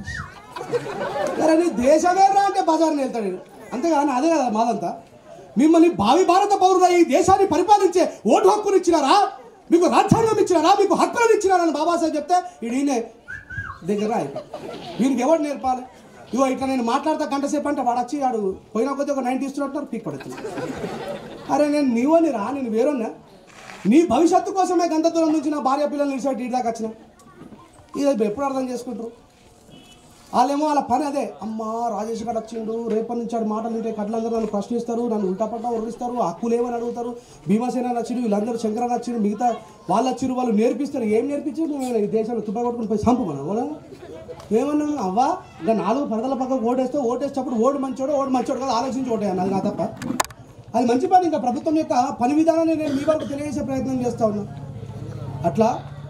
అరే నీ దేశమే రా అంటే బజార్ని వెళ్తాడు ఈడు. అంతేగాని అదే కదా మాదంతా మిమ్మల్ని భావి భారత పౌరులు ఈ దేశాన్ని పరిపాలించే ఓటు హక్కులు ఇచ్చినారా మీకు రాజ్యాంగం ఇచ్చినారా మీకు హక్కులను ఇచ్చినారని బాబాసాహెబ్ చెప్తే ఈడు ఈయనే దగ్గర అయిపోయి వీనికి ఎవరు నేర్పాలి ఇగో ఇట్లా నేను మాట్లాడతా గంట సేపు అంటే వాడు వచ్చి వాడు పోయినా కొద్ది ఒక నైన్టీ ఇస్తున్నట్టు పీక్ పడుతుంది అరే నేను నీవని రా నేను వేరున్నా నీ భవిష్యత్తు కోసమే గంట దూరం నుంచి నా భార్య పిల్లలు నిలిచి ఇటు దాకా వచ్చిన ఇది ఎప్పుడు అర్థం చేసుకుంటారు వాళ్ళేమో వాళ్ళ పని అదే అమ్మా రాజేష్ గారు వచ్చిండు రేపటి నుంచి ఆడు మాటలు ఉంటే కట్లందరూ నన్ను ప్రశ్నిస్తారు నన్ను ఉల్టా పట్టా ఉరిస్తారు హక్కులు ఏమని అడుగుతారు భీమసేన నచ్చిండు వీళ్ళందరూ శంకర నచ్చిండు మిగతా వాళ్ళు వచ్చిరు వాళ్ళు నేర్పిస్తారు ఏం నేర్పించారు నువ్వు ఈ దేశంలో తుప్పా కొట్టుకుని పోయి సంపు మనం అవునా ఏమన్నా అవ్వా ఇంకా నాలుగు పరదల పక్క ఓటేస్తే ఓటేసేటప్పుడు ఓడు మంచోడు ఓడు మంచోడు కదా ఆలోచించి ఓటేయాలి అది నా తప్ప అది మంచి పని ఇంకా ప్రభుత్వం యొక్క పని విధానాన్ని నేను మీ వరకు తెలియజేసే ప్రయత్నం చేస్తా ఉన్నా అట్లా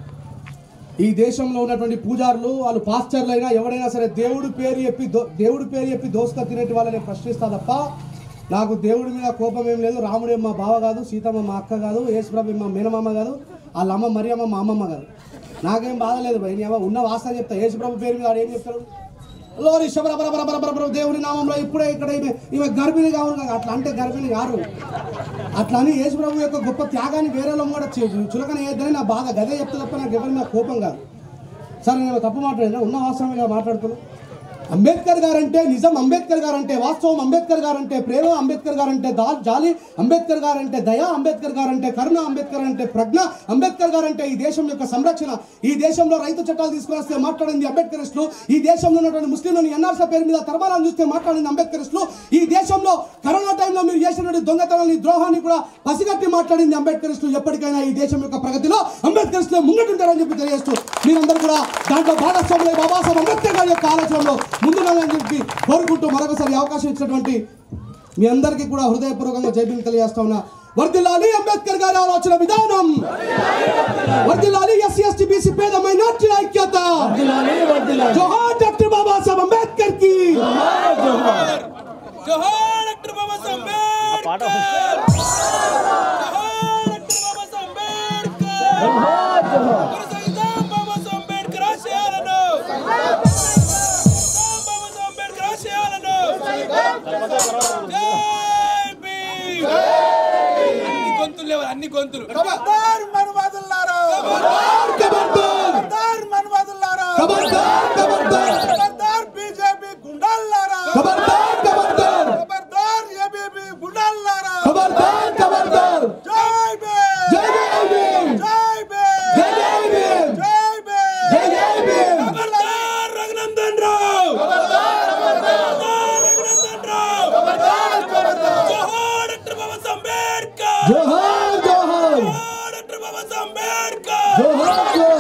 ఈ దేశంలో ఉన్నటువంటి పూజారులు వాళ్ళు పాస్టర్లు అయినా ఎవరైనా సరే దేవుడి పేరు చెప్పి దో దేవుడి పేరు చెప్పి దోసుక తినేటి వాళ్ళని ప్రశ్నిస్తా తప్ప నాకు దేవుడి మీద కోపం ఏం లేదు రాముడే మా బావ కాదు సీతమ్మ మా అక్క కాదు యేసుప్రభు మా మేనమామ కాదు వాళ్ళ అమ్మ మరియమ్మ మా అమ్మమ్మ కాదు నాకేం బాధ లేదు భయ్ నీ అమ్మ ఉన్న వాస్తవం చెప్తా యేసుప్రభు పేరు మీద వాడు ఏం చెప్తాడు లోరి శబర బర బర బర బర బర దేవుడి నామంలో ఇప్పుడే ఇక్కడ ఈమె ఈమె గర్భిణి కావాలి కదా అట్లా అంటే గర్భిణి కారు అట్లా అని యేసు ప్రభు యొక్క గొప్ప త్యాగాన్ని వేరేలో కూడా చే- చులకన ఏదని నా బాధ గదే చెప్తే తప్ప నాకు ఎవరి మీద కోపం కాదు సరే నేను తప్పు మాట్లాడినా ఉన్న వాస్తవంగా మాట్లాడుతున్నాను అంబేద్కర్ గారంటే నిజం అంబేద్కర్ గారంటే వాస్తవం అంబేద్కర్ గారంటే ప్రేమ అంబేద్కర్ గారంటే దా జాలి అంబేద్కర్ గారంటే దయ అంబేద్కర్ గారంటే కరుణ అంబేద్కర్ అంటే ప్రజ్ఞ అంబేద్కర్ గారంటే ఈ దేశం యొక్క సంరక్షణ ఈ దేశంలో రైతు చట్టాలు తీసుకువస్తే మాట్లాడింది అంబేద్కరిస్టులు ఈ దేశంలో ఉన్నటువంటి ముస్లింలను ఎన్ఆర్సీ పేరు మీద తరమాలను చూస్తే మాట్లాడింది అంబేద్కరిస్టులు ఈ దేశంలో కరోనా టైంలో మీరు చేసినటువంటి దొంగతనాన్ని ద్రోహాన్ని కూడా పసిగట్టి మాట్లాడింది అంబేద్కరిస్టులు ఎప్పటికైనా ఈ దేశం యొక్క ప్రగతిలో అంబేద్కరిస్టులు ముంగటుంటారని చెప్పి తెలియజేస్తూ మీరందరూ కూడా దాంట్లో భాగస్వాములై బాబాసాహెబ్ అంబేద్కర్ గారి యొక్క ఆలోచనలో ముందుగాలని చెప్పి కోరుకుంటూ మరొకసారి ఈ అవకాశం ఇచ్చినటువంటి మీ అందరికీ కూడా హృదయపూర్వకంగా జైబీలు తెలియజేస్తా ఉన్నా వర్దిల్లాలి అంబేద్కర్ గారి ఆలోచన విధానం వర్దిల్లాలి ఎస్సీ ఎస్టీ బీసీ పేద మైనార్టీల ఐక్యత జోహార్ డాక్టర్ బాబాసాహెబ్ అంబేద్కర్ కి జోహార్ డాక్టర్ బాబా సాహెబ్ అంబేద్కర్ జోహార్ డాక్టర్ బాబా సాహెబ్ అంబేద్కర్ కొనసాగిద్దాం బాబా సాహెబ్ అంబేద్కర్ ఆశయాలను కొనసాగిద్దాం బాబా సాహెబ్ అంబేద్కర్ ఆశయాలను జై భీమ్ అన్ని గొంతులు లేవు అన్ని గొంతులు ఖబర్దార్ మనువాదులారా ఖబర్దార్ ఖబర్దార్ మనువాదులారా ఖబర్దార్ ఖబర్దార్ ఖబర్దార్ బీజేపీ గుండాలారా ఖబర్దార్ ఖబర్దార్ ఖబర్దార్ ఏబీపీ గుండాలారా ఖబర్దార్ ఖబర్దార్ జై భీమ్ జై జై భీమ్ జై భీమ్ జై జై భీమ్ జై భీమ్ జై జై భీమ్ ఖబర్దార్ రఘునందన్ రావు ఖబర్దార్ రఘునందన్ రావు జోహార్ డాక్టర్ బాబా సాహెబ్ అంబేద్కర్ జోహార్ జోహార్ జోహార్ డాక్టర్ బాబా సాహెబ్ అంబేద్కర్ జోహార్ జోహార్